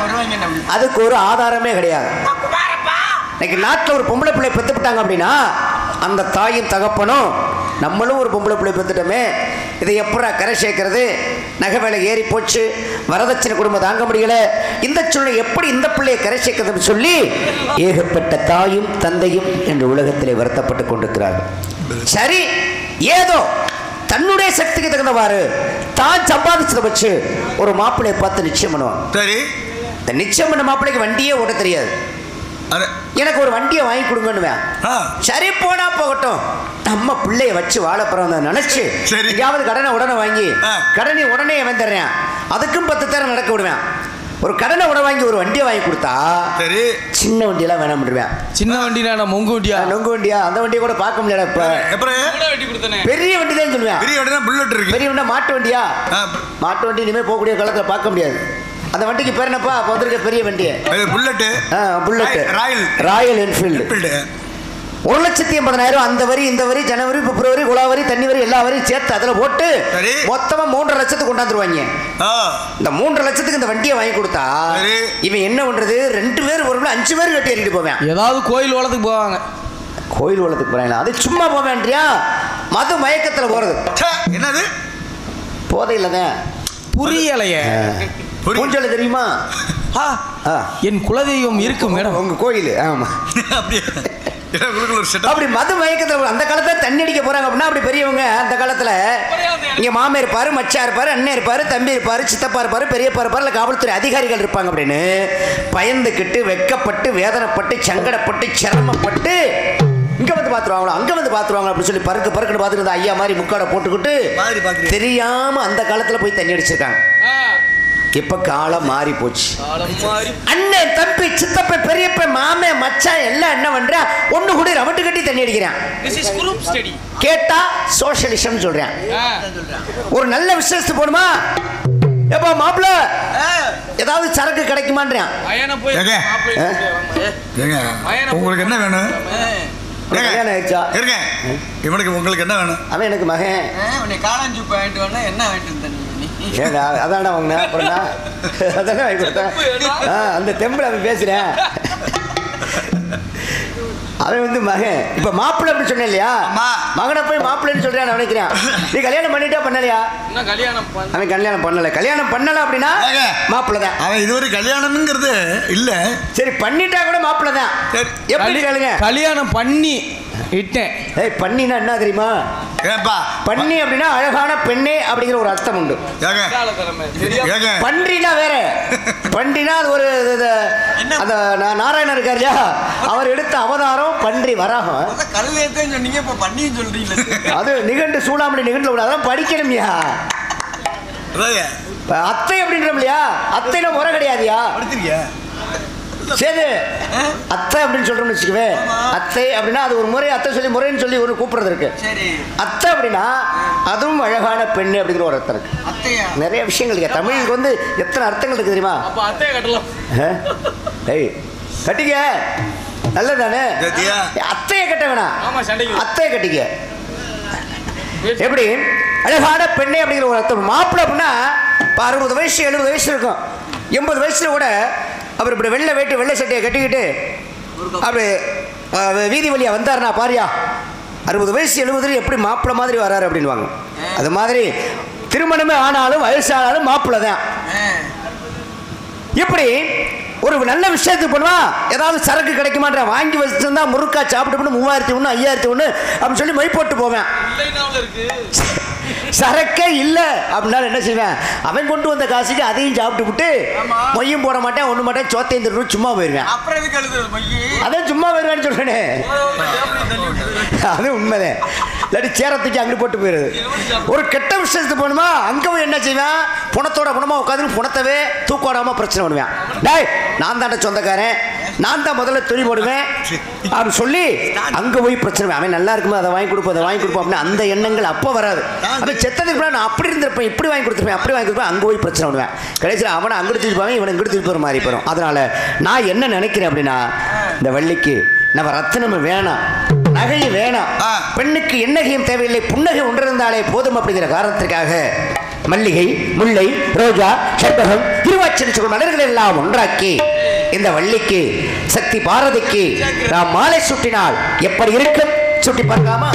அதுக்கு ஒரு ஆதாரமே கிடையாது இன்னைக்கு நாட்டில் ஒரு பொம்பளை பிள்ளை பெற்றுவிட்டாங்க அப்படின்னா அந்த தாயும் தகப்பனும் நம்மளும் ஒரு பொம்பளை பிள்ளை பெற்றுட்டோமே இதை எப்படா கரை சேர்க்கறது நகை வேலை ஏறி போச்சு வரதட்சணை குடும்பம் தாங்க முடியல இந்த சூழ்நிலை எப்படி இந்த பிள்ளையை கரை சேர்க்கிறதுன்னு சொல்லி ஏகப்பட்ட தாயும் தந்தையும் என்று உலகத்திலே வருத்தப்பட்டு கொண்டிருக்கிறார்கள் சரி ஏதோ தன்னுடைய சக்திக்கு தகுந்தவாறு தான் சம்பாதிச்சதை வச்சு ஒரு மாப்பிள்ளையை பார்த்து நிச்சயம் பண்ணுவான் சரி இந்த நிச்சயம் பண்ண மாப்பிள்ளைக்கு வண்டியே ஓட்ட தெரியாது அது எனக்கு ஒரு வண்டியை வாங்கி கொடுங்கன்னுவேன் ஆ சரி போனா போகட்டும் நம்ம பிள்ளைய வச்சு வாழ பிறந்த நினைச்சு சரி. எங்கேயாவது கடனை உடனே வாங்கி ஆ. கடனை உடனே வந்துடுறேன் அதுக்கும் பத்து தரம் நடக்க விடுவேன் ஒரு கடனை உடனே வாங்கி ஒரு வண்டியை வாங்கி கொடுத்தா சரி சின்ன வண்டியெல்லாம் வேணாம் விடுவேன் சின்ன வண்டினா நான் மொங்கு வண்டியா நொங்கு வண்டியா அந்த வண்டியை கூட பார்க்க முடியல இப்ப அப்புறம் கூட வெட்டி கொடுத்தனே பெரிய வண்டி தான் சொல்லுவேன் பெரிய வண்டினா புல்லட் இருக்கு பெரிய வண்டியா மாட்டு வண்டியா ஆ, மாட்டு வண்டி இனிமேல் போகக்கூடிய காலத்தில் பார்க்க முடியாது அந்த வண்டிக்கு பேர் என்னப்பா அப்போ வந்திருக்க பெரிய வண்டி அது புல்லட்டு ஆ bullet Royal Royal Enfield Enfield ஒரு லட்சத்தி எண்பதாயிரம் அந்த வரி இந்த வரி ஜனவரி பிப்ரவரி குலாவரி தண்ணி வரி எல்லா வரையும் சேர்த்து அதில் போட்டு சரி. மொத்தமா மூன்றரை லட்சத்துக்கு கொண்டாந்துருவாங்க ஆ இந்த மூன்றரை லட்சத்துக்கு இந்த வண்டியை வாங்கி கொடுத்தா சரி. இவன் என்ன பண்றது ரெண்டு பேர் ஒரு அஞ்சு பேர் கட்டி ஏறிட்டு போவேன் ஏதாவது கோயில் வளத்துக்கு போவாங்க கோயில் வளத்துக்கு போறாங்களா அது சும்மா போவேன்றியா மது மயக்கத்துல போறது ச்சே, என்னது போதையில் தான் புரியலையே புரி- பூஞ்சொல்ல தெரியுமா ஆ, ஆ. என் குலதெய்வம் இருக்கும் மேடம் உங்க கோயில் ஆமா அப்படியே ஏன்னா உங்களுக்குள்ள ஒரு செட்டப் அப்படி மது மயக்கத்தில் அந்த காலத்துல தண்ணி அடிக்க போறாங்க அப்படின்னா அப்படி பெரியவங்க அந்த காலத்துல இங்க மாமே இருப்பாரு மச்சா இருப்பாரு அண்ணன் இருப்பாரு தம்பி இருப்பாரு சித்தப்பா இருப்பாரு பெரியப்பா இருப்பாரு இல்ல காவல்துறை அதிகாரிகள் இருப்பாங்க அப்படின்னு பயந்துக்கிட்டு வெக்கப்பட்டு வேதனைப்பட்டு சங்கடப்பட்டு சிரமப்பட்டு இங்க வந்து பாத்துருவாங்களா அங்க வந்து பாத்துருவாங்களா அப்படின்னு சொல்லி பறக்கு பறக்குன்னு பார்த்துட்டு இருந்த ஐயா மாதிரி முக்காடை போட்டுக்கிட்டு மாதிரி பாக்குறீங்க. தெரியாம அந்த காலத்துல போய் தண்ணி அடிச்சிருக்காங்க இப்ப காலம் மாறி போச்சு அண்ணன் தம்பி சித்தப்ப பெரியப்ப மாமே மச்சான் எல்லாம் என்ன பண்றா ஒண்ணு கூட ரவட்டு கட்டி தண்ணி அடிக்கிறான் திஸ் இஸ் குரூப் ஸ்டடி கேட்டா சோஷலிசம் சொல்றேன் ஒரு நல்ல விசேஷத்துக்கு போகணுமா எப்பா மாப்பிள்ள ஏதாவது சரக்கு கிடைக்குமான்றான் பையனை போய் ஏங்க. மாப்பிள்ளை ஆ? கூட்டிட்டு வாங்க. ஏங்க மயனை உங்களுக்கு என்ன வேணும் ஒரு ஏங்க, கல்யாணம் ஆயிடுச்சா இருங்க இவனுக்கு உங்களுக்கு என்ன வேணும் அவன் எனக்கு மகன் உன்னை காளாஞ்சி வாங்கிட்டு வேணா என்ன வாங்கிட்டு வந்த நீ ஏடா அதான்டா வாங்கினேன் அப்புறம்டா அதானே வாங்கி கொடுத்தேன் ஆ அந்த தெம்பில் அவன் பேசுறேன் அவன் வந்து மகன் இப்ப மாப்பிள்ளை அப்படி சொன்னேன் இல்லையா ஆமா. மகனை போய் மாப்பிள்ளைன்னு சொல்றேன் நான் நினைக்கிறேன் நீ கல்யாணம் பண்ணிட்டா பண்ணலையா இன்னும் கல்யாணம் பண்ண அவன் கல்யாணம் பண்ணல கல்யாணம் பண்ணல அப்படின்னா ஏங்க. மாப்பிள்ளை தான் அவன் இதுவரை கல்யாணம்ங்கிறது இல்ல சரி பண்ணிட்டா கூட மாப்பிள்ளை தான் சரி. எப்படி கேளுங்க கல்யாணம் பண்ணி இட்டேன் ஏய் பண்ணினா என்ன தெரியுமா ஏப்பா பண்ணி அப்படின்னா அழகான பெண்ணே அப்படிங்கிற ஒரு அர்த்தம் உண்டு ஏங்க கால திறமை தெரியாம ஏங்க பன்றினா வேற பன்றினா அது ஒரு இது- இது- அந்த நா- நாராயணன் இருக்கார் இல்லையா அவர் எடுத்த அவதாரம் பன்றி வராகம் அதான் கல் ஏத்தேன்னு சொன்னீங்க இப்ப பண்ணின்னு சொல்றீங்களே அது நிகண்டு சூடாமணி நிகண்டு விட அதெல்லாம் படிக்கணும்யா அதாங்க இப்ப அத்தை அப்படின்றோம் இல்லையா அத்தைனா முறை கிடையாதுயா படுத்துருக்கியா சரி அத்தை அப்படின்னு சொல்றோம்னு வச்சுக்கவே அத்தை அப்படின்னா அது ஒரு முறை அத்தை சொல்லி முறைன்னு சொல்லி ஒரு கூப்பிடுறது இருக்கு சரி அத்தை அப்படின்னா அதுவும் அழகான பெண்ணு அப்படிங்கிற ஒரு அர்த்தம் இருக்கு அத்தையா நிறைய விஷயங்கள் இருக்கு தமிழுக்கு வந்து எத்தனை அர்த்தங்கள் இருக்கு தெரியுமா அப்ப அத்தையை கட்டலாம் ஆ? ஏய் கட்டிக்க நல்லதானே கட்டியா? அத்தையை கட்ட வேணாம் ஆமா சண்டைக்கு அத்தையை கட்டிக்க எப்படி அழகான பெண்ணே அப்படிங்கிற ஒரு அர்த்தம் மாப்பிள்ளை அப்படின்னா இப்போ அறுபது வயசு எழுபது வயசு இருக்கும் எண்பது வயசுல கூட அவர் இப்படி வெள்ளை வேட்டு வெள்ளை சட்டையை கட்டிக்கிட்டு அப்படி அஹ், வீதி வழியா வந்தாருனா பாரியா அறுபது வயசு எழுபதுல எப்படி மாப்பிள்ளை மாதிரி வராரு அப்படின்வாங்க அது மாதிரி திருமணமே ஆனாலும் வயசானாலும் மாப்பிள்ளை தான் இப்படி ஒரு நல்ல விஷயத்துக்கு பண்ணுவா ஏதாவது சரக்கு கிடைக்குமான்ற வாங்கி வச்சிருந்தா முறுக்கா சாப்பிட்டு மூவாயிரத்தி ஒன்று ஐயாயிரத்தி ஒன்று அப்படின்னு சொல்லி மொய் போட்டு போவேன் இல்லைனால இருக்கு சரக்கே இல்லை அப்படின்னாலும் என்ன செய்வேன் அவன் கொண்டு வந்த காசுக்கு அதையும் சாப்பிட்டு விட்டு மொய்யும் போட மாட்டேன் ஒன்று மாட்டேன் சோத்தையும் திருட்டு சும்மா போயிடுவேன் அப்புறம் எதுக்கு எழுதுறது மையி அதான் சும்மா போயிடுவேன்னு சொல்றேனே அது உண்மைதான் இல்லாட்டி சேர தூக்கி அங்கே போட்டு போயிடுது ஒரு கெட்ட விஷயத்துக்கு போகணுமா அங்கே போய் என்ன செய்வேன் புணத்தோட புணமா உட்காந்து புணத்தவே தூக்கோடாம பிரச்சனை பண்ணுவேன் டேய் நான் தாண்ட சொந்தக்காரன் நான் தான் முதல்ல துணி போடுவேன் அப்படின்னு சொல்லி அங்கே போய் பிரச்சனை அவன் நல்லா இருக்கும்போது அதை வாங்கி கொடுப்போம் அதை வாங்கி கொடுப்போம் அப்படின்னு அந்த எண்ணங்கள் அப்போ வராது அவன் செத்ததுக்கு பிறகு நான் அப்படி இருந்திருப்பேன் இப்படி வாங்கி கொடுத்துருப்பேன் அப்படி வாங்கி கொடுப்பேன் அங்கே போய் பிரச்சனை விடுவேன் கடைசியில் அவனை அங்கிட்டு தூக்கி போவேன் இவனை இங்கிட்டு தூக்கி போகிற மாதிரி போகிறோம் அதனால நான் என்ன நினைக்கிறேன் அப்படின்னா இந்த வள்ளிக்கு நம்ம ரத்தினம் வேணாம் நகை வேணாம் ஆ. பெண்ணுக்கு எண்ணகையும் தேவையில்லை புன்னகை ஒன்றிருந்தாலே போதும் அப்படிங்கிற காரணத்திற்காக மல்லிகை முல்லை ரோஜா செண்பகம் இருவாச்சனை சொல்லும் மலர்கள் எல்லாம் ஒன்றாக்கி இந்த வள்ளிக்கு சக்தி பாரதிக்கு நாம் மாலை சுட்டினால் எப்படி இருக்கும் சுட்டி பார்க்காமா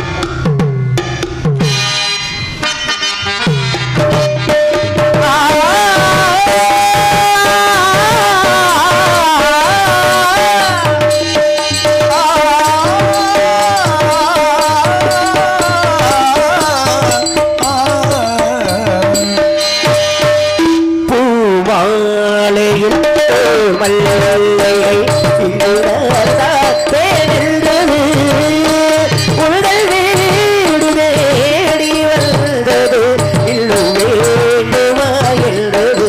பூமாலையில் மல்லிகை தேடுகிறது உடல் வீடு தேடி வந்தது இன்னும் வேண்டுமா என்றது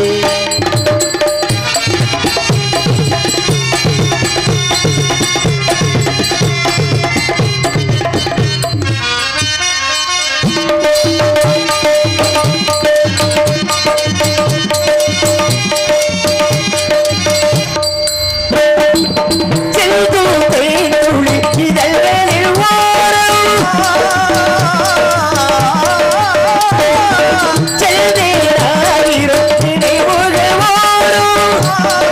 செல்லும் தேனுளி இதழ்களில் ஓரம் செல்வேராயிரம் நினைவுகள் ஓரம்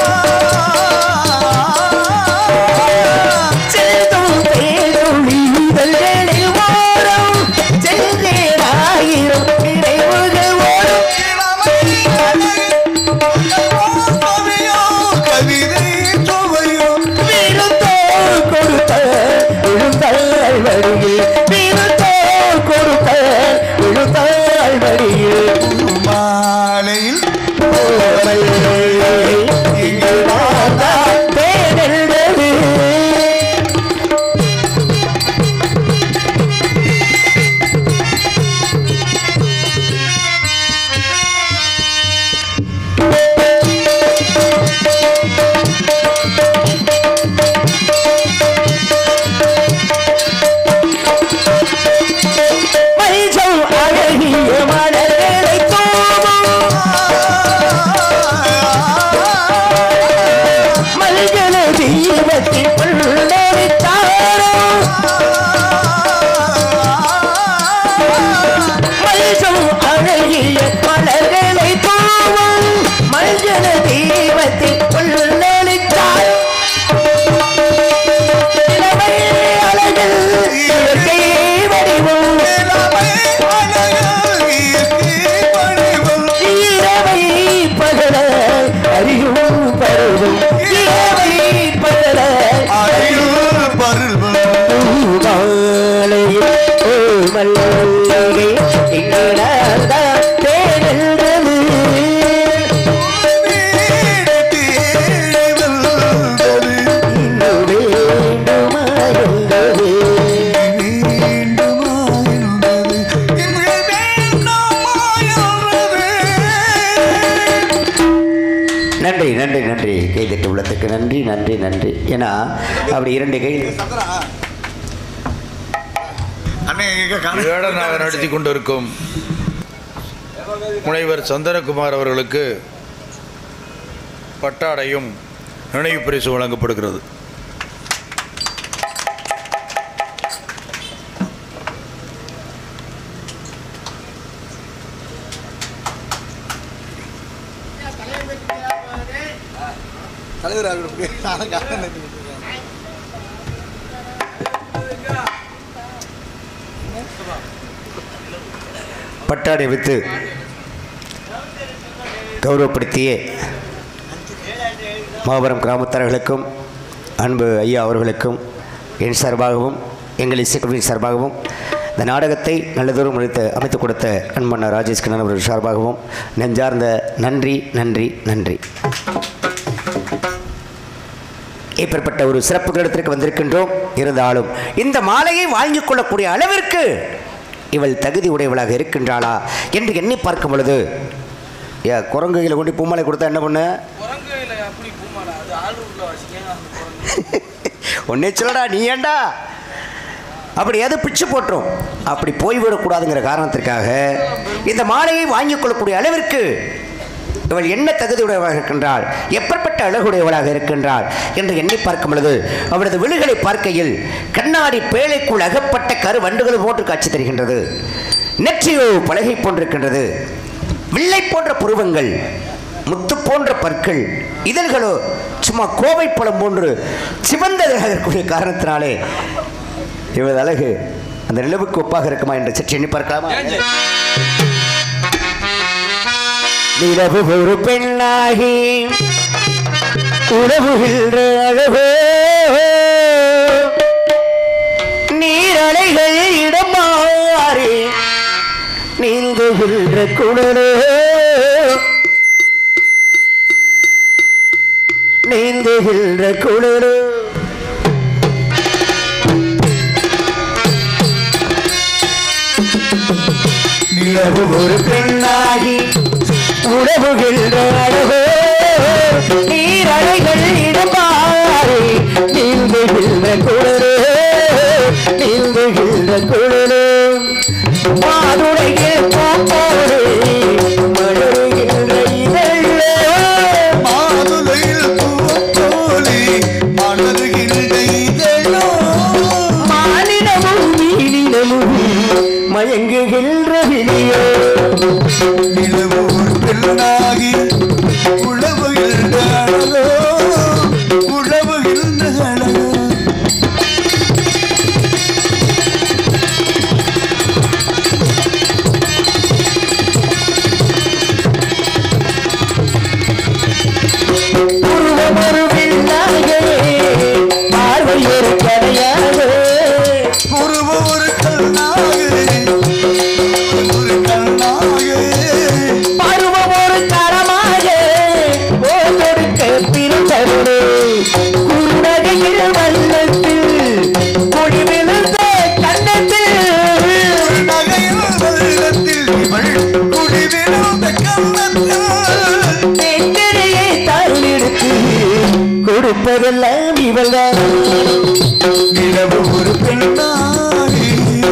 செல்லும் தேனுளி இதழ்களில் ஓரம் செல்வேராயிரம் நினைவுகள் ஓரம் கவிதை சுவையோ வீரத்தோர் கொடுத்த விழுந்தாள் வழியில் வீரத்தோர் கொடுத்த விழுந்தாள் வழியில் மாலையில் இங்கு வாழ்ந்தாள் தேனெழுந்தது. மஞ்சள் அழகிய மலர்களை தூவும் மல்கல தீபத்தில் பல்லவித்தாரும் மஞ்சள் அழகிய மலர்களை தூவும் மஞ்சள் தீபத்தில் பல்லவித்தாரும் இளமை அழகில் இயற்கை வடிவம் இரவை பகல அறியும் பருவம் இரவை பகல பூமாலையில் ஓ மல்லிகை இங்கடாதான் தேடுகிறது இன்னும் வேண்டுமா என்பது நன்றி நன்றி நன்றி கைதட்டு உள்ளத்துக்கு நன்றி நன்றி நன்றி ஏன்னா அப்படி இரண்டு கை வேடனாக நடத்தி கொண்டிருக்கும் முனைவர் சந்தனகுமார் அவர்களுக்கு பட்டாடையும் நினைவு பரிசு வழங்கப்படுகிறது தலைவர் அவர்களுக்கு நான் காரணம் நினைக்கிறேன். பட்டாடை வித்து கௌரவப்படுத்திய மாபெரும் கிராமத்தார்களுக்கும் அன்பு ஐயா அவர்களுக்கும் என் சார்பாகவும் எங்கள் இசைக்குழுவின் சார்பாகவும் இந்த நாடகத்தை நல்லதொரு முடித்து அமைத்துக் கொடுத்த அன்பண்ணா ராஜேஷ் கண்ணன் அவர்கள் சார்பாகவும் நெஞ்சார்ந்த நன்றி நன்றி நன்றி இப்பேற்பட்ட ஒரு சிறப்பு இடத்திற்கு வந்திருக்கின்றோம் இருந்தாலும் இந்த மாலையை வாங்கிக் கொள்ளக்கூடிய அளவிற்கு இவள் தகுதி உடையவளாக இருக்கின்றாளா என்று எண்ணி பார்க்கும் பொழுது ஏ குரங்கு கையில் கொண்டு பூமாலை கொடுத்தா என்ன பண்ண குரங்கு இல்லை அப்படி பூமாலை அது ஆளூர்ல வச்சுக்கேன் அந்த ஒன்னே சொல்லடா நீ ஏண்டா அப்படி எது பிச்சு போட்டுரும் அப்படி போய்விடக்கூடாதுங்கிற காரணத்திற்காக இந்த மாலையை வாங்கிக் கொள்ளக்கூடிய அளவிற்கு இவள் என்ன தகுதியுடையவளாக இருக்கின்றாள் எப்பேற்பட்ட அழகுடையவளாக இருக்கின்றாள் என்று எண்ணி பார்க்கும் பொழுது அவளது விழுகளை பார்க்கையில் கண்ணாடி பேழைக்குள் அகப்பட்ட கரு வண்டுகள் போன்று காட்சி தருகின்றது நெற்றியோ பலகை போன்றிருக்கின்றது வில்லை போன்ற புருவங்கள் முத்து போன்ற பற்கள் இதழ்களோ சும்மா கோவை பழம் போன்று சிவந்ததாக இருக்கக்கூடிய காரணத்தினாலே இவரது அழகு அந்த நிலவுக்கு ஒப்பாக இருக்குமா என்று சற்று எண்ணி பார்க்கலாமா நிலவு ஒரு பெண்ணாகி உறவுகின்ற அழகோ நீரலைகள் இடம் மாறி நீந்துகின்ற குடலோ நீந்துகின்ற குடலோ நிலவு ஒரு பெண்ணாகி உறவுகின்ற அழகோ நீரலைகள் இடமாறி நீந்துகின்ற குழலோ நீந்துகின்ற குழலோ மாதுளையில் பூப்போடு மலருகின்ற இதழோ மாதுளையில் பூத்தோலி மலர்கின்ற இதழோ மானிடமும் மீனிடமும் மயங்குகின்ற விழியோ நிலவு ஒரு பெண்ணாகி உழவுகின்ற அழகோ உழவுகின்ற அழகோ உருவமொரு வில்லாகவே பார்வை ஒரு கதையாகவே உருவ ஒரு கண்ணாக ஒரு கண்ணாக பருவம் ஒரு தரமாக ஓதொடுக்க பிரித்தவனே குருநகையில் வல்லத்தில் கொடி விழுந்த கண்ணத்தில் நகையில் வெள்ளத்தில் இவள் குடிவிழுந்த கண்ணத்தில் தென்னிடையே தாழ்ந்தெடுத்து கொடுப்பதெல்லாம் இவள்தான் நிலவு ஒரு பெண்ணாகி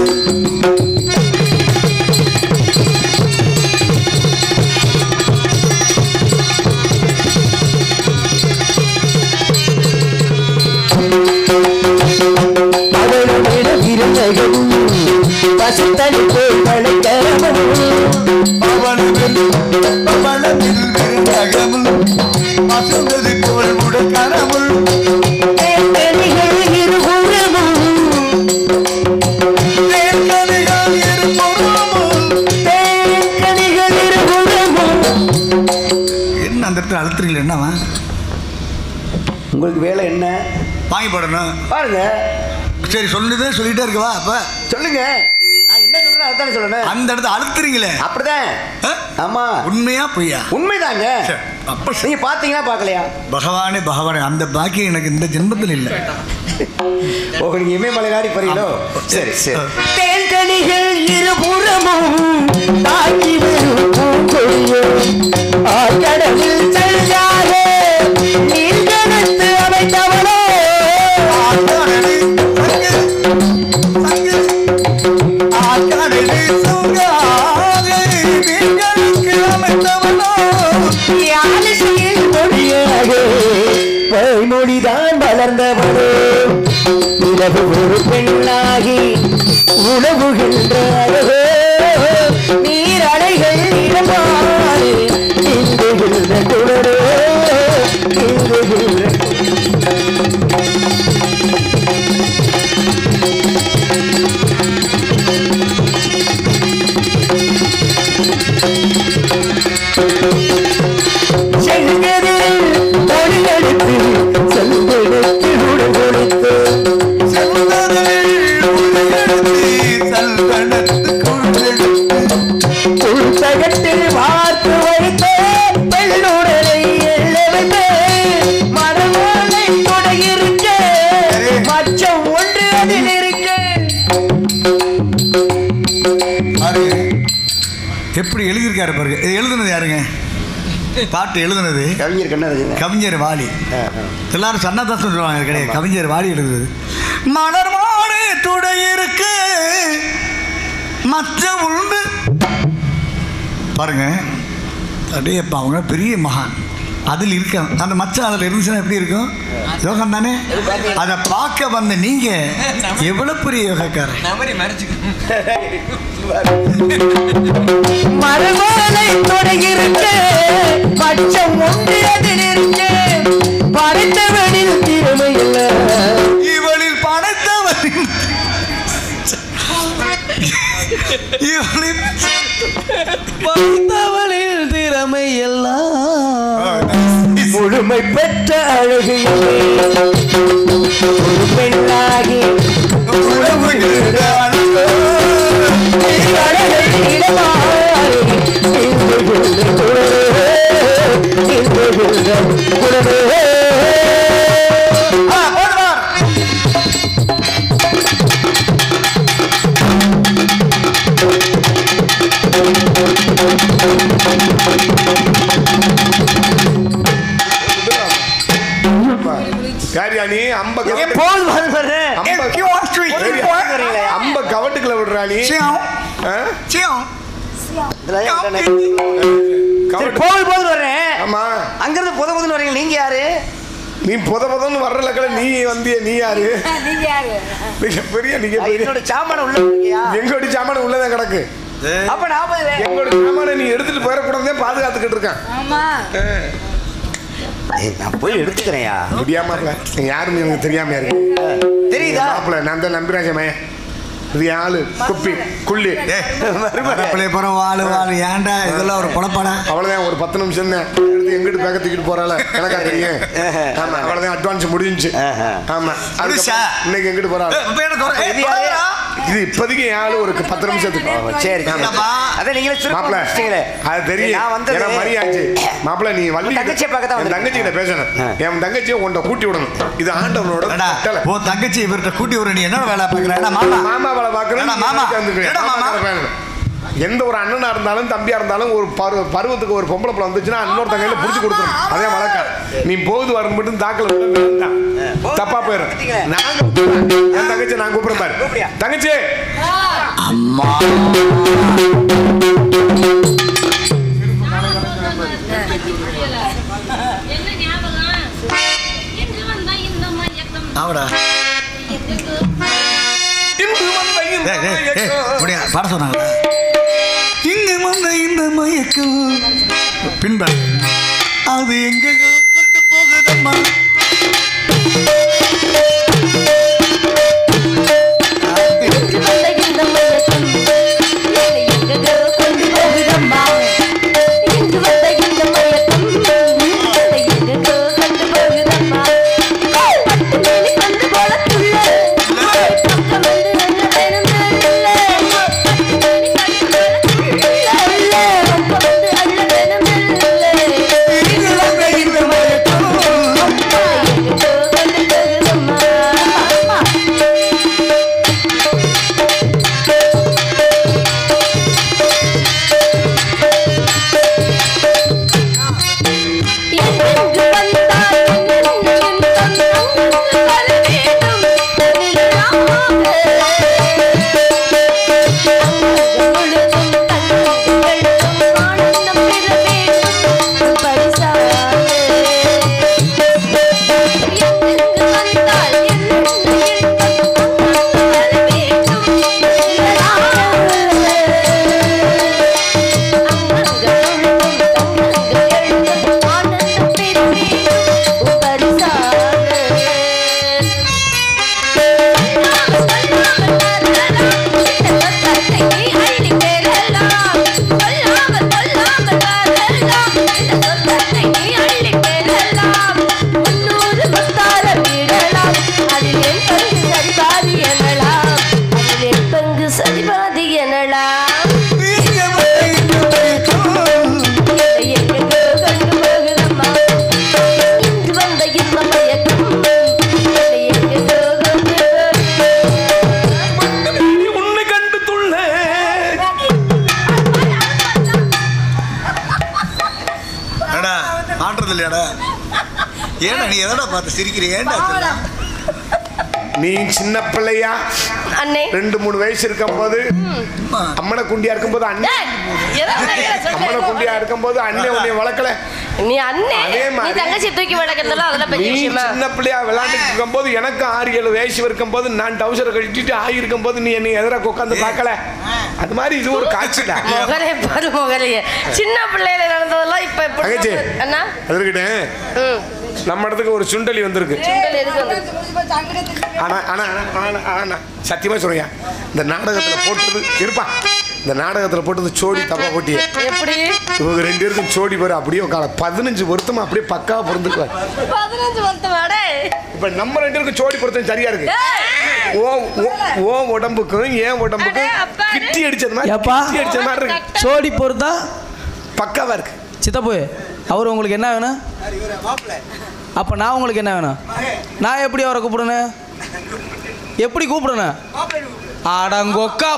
அவளுடைய விருந்தகமும் பசுத்தளி போல் வளைக்கரமும் அவளவில் அவளவில் விருந்தகமும் அசந்தது போல் உடற்கரமுள் தேன்கனிகள் இருபுறமும் தேர்கனிகள் இருப்பொருளும் தேன்கனிகள் இருபுறமும் என்ன அந்த இடத்துல அழுத்துறீங்களா என்னவா உங்களுக்கு வேலை என்ன வாங்கி போடணும் பாருங்க சரி சொல்லுதே சொல்லிட்டே இருக்கவா அப்ப சொல்லுங்க நான் என்ன சொல்றேன் அதுதானே சொல்லணும் அந்த இடத்துல அழுத்துறீங்களே அப்படிதான் ஆ? ஆமா உண்மையா பொய்யா உண்மைதாங்க சரி, அப்ப சரி. நீங்க பாத்தீங்களா பாக்கலையா பகவானே பகவானே அந்த பாக்கியம் எனக்கு இந்த ஜென்மத்தில் இல்லை ஓ நீங்க இமயமலை நாடி போறீங்களோ ஆமா. சரி சரி ஆ. தேன்கனிகள் இருபுறமும் தாக்கி வரும் பூங்கொடியோ ஆழ்கடலில் செல்லாத நீர்கணத்து அமைத்தவளோ ஆத்தாடடி, சங்கு, சங்கு. ஆத்தாடடி, சங்காகை, நீங்களுக்கு அமைத்தவனோ. யாழிசையில் மொழியாக வாய்மொழிதான் வளர்ந்தவளோ உலகு ஒரு பெண்ணாகி உணவுகின்ற அழகோ நீர் அலைகள் இடமாறு நீந்துகின்ற குளரோ நீந்துகின்ற செங்கதில் மொழியெடுத்து செல்வெடுத்து உடம்பொடுத்து செந்தமிழில் உருவெடுத்து, சல்கணத்து குழுவெடுத்து, உள்தகத்தில் வார்த்து வைத்த பெண்ணுடலை எள்ள வைத்து மரமோனை கொடையிருக்க மச்சம் ஒன்று அதில் இருக்க பாருங்க, எப்படி எழுதியிருக்காரு பாருங்க இது எழுதுனது யாருங்க பாட்டு எழுதுனது கவிஞர் கண்ணதாசன் கவிஞர் வாலி ஆ, ஆ. எல்லாரும் சன்னதாசன் சொல்லுவாங்க கிடையாது கவிஞர் வாலி எழுதுது மலர் மாடு துடை இருக்கு மற்ற உண்டு பாருங்க அப்படியே அப்ப அவங்க பெரிய மகான் அதில் இருக்க அந்த மச்சம் அதில் இருந்துச்சுன்னா எப்படி இருக்கும் யோகம் தானே அதை பார்க்க வந்த நீங்க எவ்வளவு பெரிய யோகக்காரர் நமரி மறைச்சுக்க மறுவேளை தொடங்கிருக்கு பட்சம் ஒன்று அதில் இருக்கு படைத்தவனில் திறமை இல்லை இவளில் படைத்தவரின் இவளில் படித்தவளில் திறமை எல்லாம் முழுமை பெற்ற அழகு ஒரு பெண்ணாகி அழகை இடமாறி இன்புகின்ற குரலே, இன்புகின்ற குரலே. ஆ, போடு வா. யாரியா நீ அம்ப ஏன் கவட்டு- போது வந்து பாரு. அம்ப- ஏய், you want to eat? Area, you want to eat? அம்ப கவட்டுக்குள்ள விடுறா நீ சியம் ஆ? சியம் இதெல்லாம் ஏன் உடனே? சரி, கவட்டு போது போது வர்றேன் ஆமா அங்கிருந்து புத புதுன்னு வரீங்க நீங்க யாரு நீ புத புதன்னு வர்ற லக்கல நீ வந்திய நீ யாரு நீங்க பெரிய நீங்க நான் பெரிய என்னோட சாமான உள்ள இருக்கீங்க எங்கோடி சாமான உள்ளதான் கிடக்கு அப்ப நான் போய் வே- எங்களோட சாமான நீ எடுத்துட்டு போயிடக்கூடாதே பாதுகாத்துக்கிட்டு இருக்கான் ஏய், நான் போய் எடுத்துக்கிறேன்யா முடியாமல யாருன்னு எனக்கு தெரியாம இருக்கு தெரியுதா மாப்பிள்ள நான் தான் நம்பிராஜமே இது என் ஆளு குப்பி குள்ளி பிள்ளை போற வாழு வாழு ஏன்டா இதெல்லாம் ஒரு குழப்பாடா அவ்வளவுதான் ஒரு பத்து நிமிஷம் தான் எடுத்து எங்கிட்டு பேக்க தூக்கிட்டு போறாள எனக்கா தெரியும் ஆமா அவ்வளவுதான் அட்வான்ஸ் முடிஞ்சுச்சு ஆஹா. ஆமா புதுசா? அதுக்கப்புறம் இன்னைக்கு எங்கிட்டு போறாள் இது யாரு? இது இப்போதைக்கு என் ஆளு ஒரு பத்து நிமிஷத்துக்கு ஓ, சரி சரி. ஆமா. அதான் நீங்களே மாப்பிள்ள சுருக்கீங்களே அது தெரியும் நான் வந்தது ஏன்னா மரியாச்சு மாப்பிள்ள நீ வள்ளி உன் தங்கச்சியை பார்க்க தான் என் வந்திருக்கேன். தங்கச்சி கிட்ட பேசணும் ஆ. என் தங்கச்சியை உன்ட கூட்டி விடணும் இது ஆண்டவனோட அடா, கட்டளை. உன் தங்கச்சி இவர்கிட்ட கூட்டி விட நீ என்ன வேலை பார்க்குற மாமா மாமா வேலை பார்க்கறேன் ஏடா, நீ மாமா. எனக்கு வந்துருக்க. ஏடா, மாமா. மாமா வேலை. எந்த ஒரு அண்ணனா இருந்தாலும் தம்பியா இருந்தாலும் ஒரு பருவ பருவத்துக்கு ஒரு பொம்பளை பிள்ளை வந்துச்சுன்னா இன்னொருத்த கையில புடிச்சு கொடுத்துரும் அதே வழக்கம் நீ போகுது வரும் மட்டும் தாக்கல விட வேண்டாம். தப்பா போயிடும் நாங்க கூப்பிடுறோம். என் தங்கச்சி நான் கூப்பிடுறேன் பாரு கூப்பிடியா? தங்கச்சி என்ன ஞாபகம் எங்க வந்தா இந்த மயக்கம் ஆவடா எதுக்கு இன்று வந்த இந்த டேய், டேய், டேய், மயக்கம். அப்படியா பாட சொன்னாங்க இங்க வந்த இந்த மயக்கம் பின்பற்ற அது எங்க கொண்டு போகுதம்மா இன்று வந்த இந்த மயக்கம் என்னை எங்கெங்கோ கொண்டு போகுதம்மா இன்று வந்த இந்த மயக்கம் என்னை எங்கெங்கோ கொண்டு போகுதம்மா பட்டு மேனி கொண்டு போலத்துள்ள பக்கம் வந்து நல்ல வேணும் நல்ல பட்டு மேனி கொண்டு போலத்துள்ள பக்கம் வந்து நல்ல வேணும் நல்ல இன்று வந்த இந்த மயக்கம் அம்மா எங்கெங்கோ கொண்டு போகுதம்மா அம்மா எங்கெங்கு வந்தால் என்னென்னையும் தந்தங்கு வர வேண்டும் தமிழாக. அங்கம் முழுதும் தங்கங்களும் ஆனந்தம் பெற வேண்டும் பரிசாக. எங்கெங்கு வந்தால் என்னென்னையும் தந்தங்கு வர வேண்டும் தமிழாக. சரிபாதி எனலாம் இங்க வந்த இந்த மயக்கம் எங்கெங்கோ கண்டு போகுதம்மா இன்று வந்த இந்த மயக்கம் என்னை எங்கெங்கோ கொண்டு உன்னை கண்டு துள்ள அடா இல்லையாடா ஏடா நீ எதடா பார்த்து சிரிக்கிறீ ஏன்டா சொல்ல? நீ சின்ன பிள்ளையா அண்ணே ரெண்டு மூணு வயசு இருக்கும்போது அம்மனை குண்டியா இருக்கும்போது அண்ணன் ஏய், எதை உனக்கு சொல்றேன்? அம்மனை குண்டியா இருக்கும்போது அண்ணன் உன்னை வளர்க்கல நீ அண்ணே அதே நீ மாதிரி- தங்கச்சி தூக்கி வளர்க்கறதெல்லாம் அதெல்லாம் பெரிய நீ விஷயமா சின்ன பிள்ளையா விளையாண்டுட்டு இருக்கும்போது எனக்கு ஆறு ஏழு வயசு இருக்கும்போது நான் டவுசரை கட்டிட்டு ஆகியிருக்கும் போது நீ என்னை எதிராக உட்காந்து பார்க்கல அது மாதிரி இது ஒரு காட்சிடா முகரே பாரு முகரையே சின்ன பிள்ளையில நடந்ததெல்லாம் இப்ப எப்படி தங்கச்சி அண்ணா அதற்கிட்ட ம் நம்ம இடத்துக்கு ஒரு சுண்டலி வந்திருக்கு சுண்டல் எதுக்கு வந்து ஆனா ஆனா ஆனா, ஆனா ஆனா சத்தியமா சொல்றேன் இந்த நாடகத்துல போட்டது இருப்பா இந்த நாடகத்துல போட்டது சோடி தப்பா போட்டியே எப்படி இவங்க ரெண்டு பேருக்கும் சோடி பேர் அப்படியே உட்கார பதினஞ்சு வருத்தமா அப்படியே பக்காவா பொருந்துக்குவார் பதினஞ்சு வருத்தம் அடே இப்ப நம்ம ரெண்டு பேருக்கும் சோடி பொருத்தம் சரியா இருக்கு ஓ ஓ- ஓ உடம்புக்கும் ஏன் உடம்புக்கும் அடே, அப்பா. கிட்டி அடிச்சது மாதிரி ஏப்பா? கிட்டி அடிச்சது மாதிரி இருக்கு சோடி பொறுத்தா பக்காவா இருக்கு சித்தப்பு அவர் உங்களுக்கு என்ன வேணும் அப்போ நான் உங்களுக்கு என்ன வேணும் நான் எப்படி அவரை கூப்பிடணும் எப்படி கூப்பிடணும் அடங்கொக்கா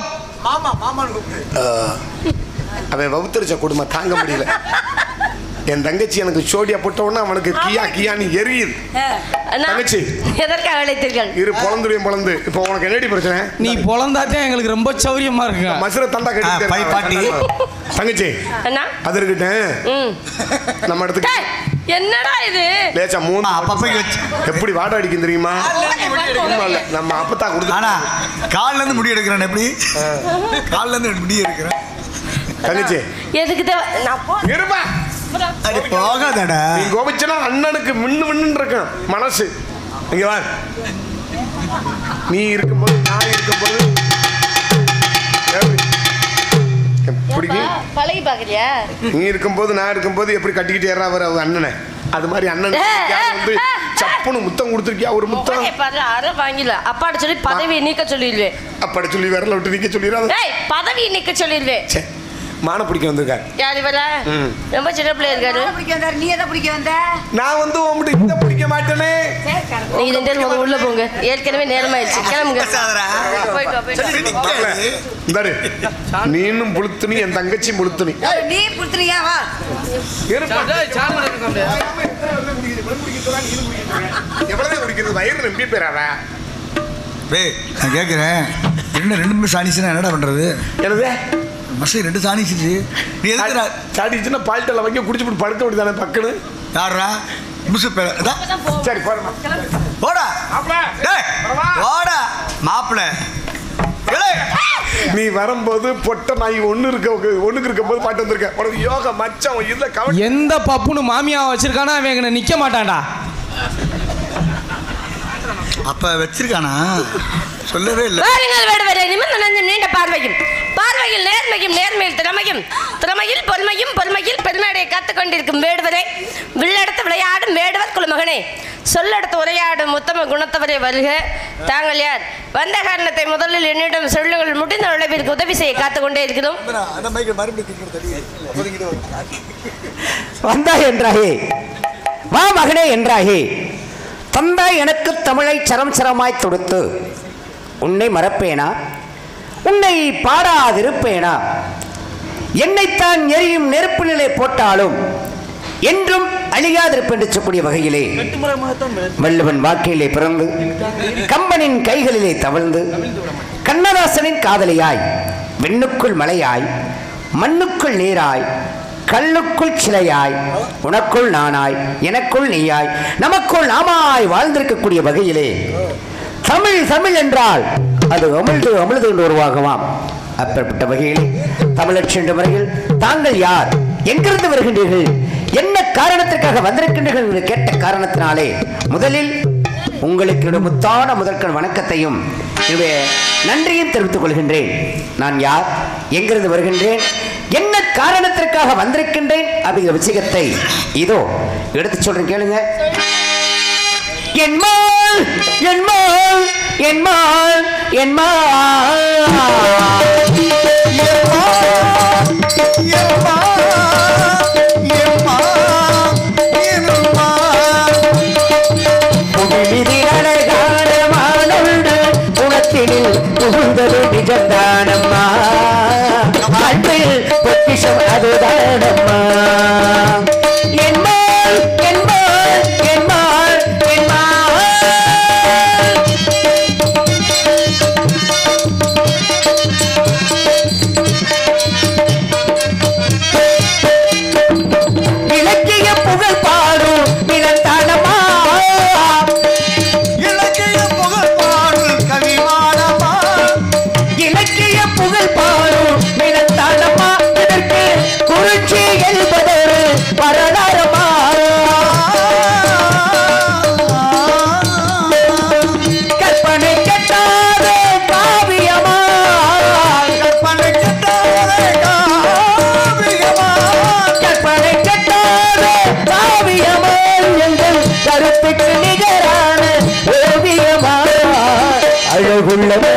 அவன் வவுத்தரிச்ச குடும்பம் தாங்க முடியல என் தங்கச்சி எனக்கு சோடியா போட்டவொன்னே அவனுக்கு கியா கியான்னு எரியுது அண்ணா தங்கச்சி. எதற்காக அழைத்தீர்கள் இரு பொழந்துடையும் பொழந்து இப்போ உனக்கு என்னடி பிரச்சனை நீ பொழந்தாத்தான் எங்களுக்கு ரொம்ப சௌரியமா இருக்கு மசுர தண்டா ஆ, பை பாட்டி. கட்டி தங்கச்சி அண்ணா அது இருக்கட்டும் ம் நம்ம இடத்துக்கு டேய், என்னடா இது லேச்சா மூணு அப்பப்பைக்கு வச்சு எப்படி வாடை அடிக்கும் தெரியுமா சும்மா இல்ல, நம்ம அப்பத்தா கொடுத்து ஆனா கால்ல இருந்து முடி எடுக்கிறேன் எப்படி கால்ல இருந்து முடி எடுக்கிறேன் தங்கச்சி எதுக்கு தேவை நான் போ இருப்பா அடி போகாதடா நீ கோபிச்சனா அண்ணனுக்கு மின்னு மின்னு இருக்கும் மனசு இங்க வா நீ இருக்கும்போது நான் இருக்கும்போது எப்படி? எப்படி ஏப்பா, பழகி பாக்குறியா நீ இருக்கும்போது நான் இருக்கும்போது எப்படி கட்டிக்கிட்டு ஏறா வர அவ அண்ணனை அது மாதிரி அண்ணன் வந்து சப்புன்னு முத்தம் கொடுத்துருக்கியா ஒரு முத்தம் முகரே பாரு அரை வாங்கில அப்பாட்ட சொல்லி பதவியை நீக்க சொல்லிடுவேன் அப்படி சொல்லி விரல விட்டு நிக்க சொல்லிடாத டேய் பதவியை நீக்க சொல்லிடுவேன் ச்சே, மான பிடிக்க வந்திருக்காரு யார் இவரா ம். ரொம்ப சின்ன பிள்ளை இருக்காரு பிடிக்க வந்தாரு நீ எதை பிடிக்க வந்த நான் வந்து உன்கிட்ட இந்த பிடிக்க மாட்டேனே நீங்க ரெண்டு பேரும் முதல்ல உள்ள போங்க ஏற்கனவே நேரமாயிடுச்சு கிளம்புங்க போயிட்டு வா, போயிட்டு வா. மாப்பிள, இந்தாரு நீனும் புளுத்துனி என் தங்கச்சி புளுத்துனி நீ புடுத்துறியா வா எவ்வளவு குடிக்கிறது வயிறு நம்பி போயிடாத டேய் நான் கேட்குறேன் ரெண்டு ரெண்டு நிமிஷம் சாணிச்சுன்னா என்னடா பண்றது என்னது மசி ரெண்டு சாணிச்சிச்சு நீ எதுக்கு நான் சாடிச்சுன்னா பால்ட்டல வைக்க குடிச்சு போட்டு படுக்க முடியுதானே பக்குன்னு யாரா முசு பேர இதா, சரி போறமா போடா டேய் போடா மாப்பிள நீ வரும்போது பொட்டை நாய் ஒண்ணு இருக்க ஒண்ணுக்கு இருக்கும் போது பாட்டு வந்திருக்க உனக்கு யோகா மச்சான் இதுல கவலை எந்த பப்புன்னு மாமியா வச்சிருக்கானா அவன் எங்களை நிக்க மாட்டான்டா அப்ப வச்சிருக்கானா சொல்லவே இல்லை வாருங்கள் வேடுவரே நிமிர்ந்து நெஞ்சம் நீண்ட பார்வையும் பார்வையில் நேர்மையும் நேர்மையில் திறமையும் திறமையில் பொறுமையும் பொறுமையில் பெருமையை காத்துக் கொண்டிருக்கும் வேடுவரே வில்லெடுத்து விளையாடும் வேடுவர் குழுமகனே சொல்லெடுத்து உரையாடும் உத்தம குணத்தவரே வருக தாங்கள் யார் வந்த காரணத்தை முதலில் என்னிடம் சொல்லுங்கள் முடிந்த அளவிற்கு உதவி செய்ய காத்துக் கொண்டே இருக்கிறோம் அந்த மைக்கு மறுபடியும் ஒதுங்கிட்டு வரும் வந்தாய் என்றாயே வா மகனே என்றாயே தந்தாய் எனக்கு தமிழை சரம் சரமாய் தொடுத்து உன்னை மறப்பேனா உன்னை பாடாதிருப்பேனா என்னைத்தான் எரியும் நெருப்பு நிலை போட்டாலும் என்றும் அழியாதிருப்பு என்று சொல்லக்கூடிய வகையிலே வள்ளுவன் வாக்கிலே பிறந்து கம்பனின் கைகளிலே தவழ்ந்து கண்ணதாசனின் காதலியாய் விண்ணுக்குள் மலையாய் மண்ணுக்குள் நீராய் கல்லுக்குள் சிலையாய் உனக்குள் நானாய் எனக்குள் நீயாய் நமக்குள் நாமாய் வாழ்ந்திருக்கக்கூடிய வகையிலே தமிழ் தமிழ் என்றால் அது அமிழ்து அமிழ்து என்று உருவாகுமாம் அப்பேற்பட்ட வகையில் தமிழச்சி என்ற முறையில் தாங்கள் யார் எங்கிருந்து வருகின்றீர்கள் என்ன காரணத்திற்காக வந்திருக்கின்றீர்கள் என்று கேட்ட காரணத்தினாலே முதலில் உங்களுக்கு என்னுடைய முத்தான முதற்கண் வணக்கத்தையும் என்னுடைய நன்றியும் தெரிவித்துக் கொள்கின்றேன் நான் யார் எங்கிருந்து வருகின்றேன் என்ன காரணத்திற்காக வந்திருக்கின்றேன் அப்படிங்கிற விஷயத்தை இதோ எடுத்து சொல்றேன் கேளுங்க என்மாள் என்மாள் என்மாள் என்மாள் புகழிதில் அழகான மானுண்டு குணத்தினில் புகுந்தது நிஜம்தானம்மா வாழ்வில் பொக்கிஷம் அதுதானம்மா என்மாள் புகழ் பாடும் நிலத்தானம்மா இதற்கு குறிச்சி என்பதொரு வரலாறமா கற்பனை கட்டாத காவியமா கற்பனை கட்டாத காவியமா கற்பனை கட்டாத காவியமா எங்கள் கருத்துக்கு நிகரான ஓவியமா அழகுள்ளவ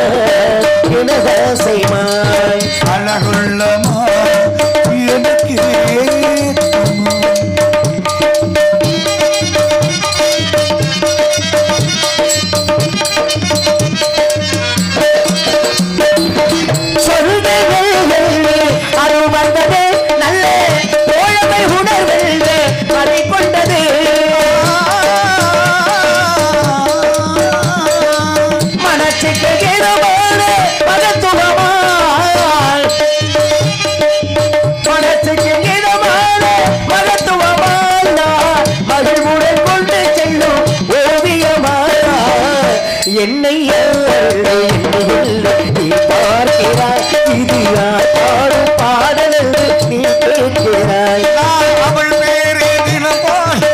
இனதாசைமாய் அழகுள்ளமா எனக்கு சொல்லுங்கள் அருள் வந்தது நல்ல தோழமை உணர்வென்று அதை கொண்டது மனசுக்கு ஏதுவான மகத்துவமாய் மனசுக்கு ஏதுவான மகத்துவமாய் நான் மகிழ்வுடன் கொண்டு செல்லும் ஓவியமாய் என்னை அல்ல, என்னை அல்ல, நீ பார்க்கிறாய் இது யார் பாடும் பாடல் என்று நீ கேட்கிறாய் அவள் பேரே தினமாய்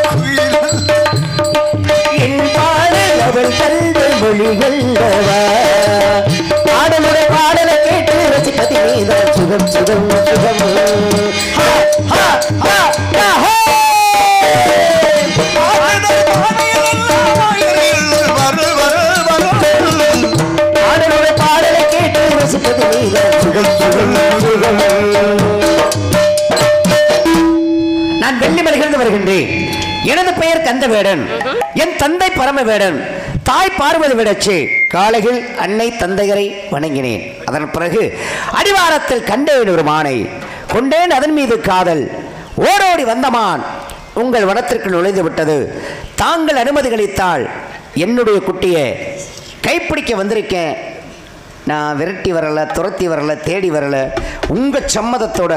என் பாடல் அவள் தந்த மொழிகளவா பாடலுடைய பாடலை கேட்டு ரசிப்பது நீதான் சுகம் சுகம் சுகம் ஹா, ஹா, ஹா, ஹா, ஹோ! பாடலுடைய பாடலை கேட்டு ரசிப்பது நீதான் சுகம் சுகம் சுகம் நான் வெள்ளிமலையிலிருந்து வருகின்றேன் எனது பெயர் கந்தவேடன் என் தந்தை பரமவேடன் தாய் பார்வதி விடச்சு காலையில் அன்னை தந்தையரை வணங்கினேன் அதன் பிறகு அடிவாரத்தில் கண்டேன் ஒரு மானை கொண்டேன் அதன் மீது காதல் ஓடோடி வந்தமான் உங்கள் வனத்திற்கு நுழைந்து விட்டது தாங்கள் அனுமதி அளித்தால் என்னுடைய குட்டியை கைப்பிடிக்க வந்திருக்கேன் நான் விரட்டி வரல துரத்தி வரல தேடி வரல உங்க சம்மதத்தோட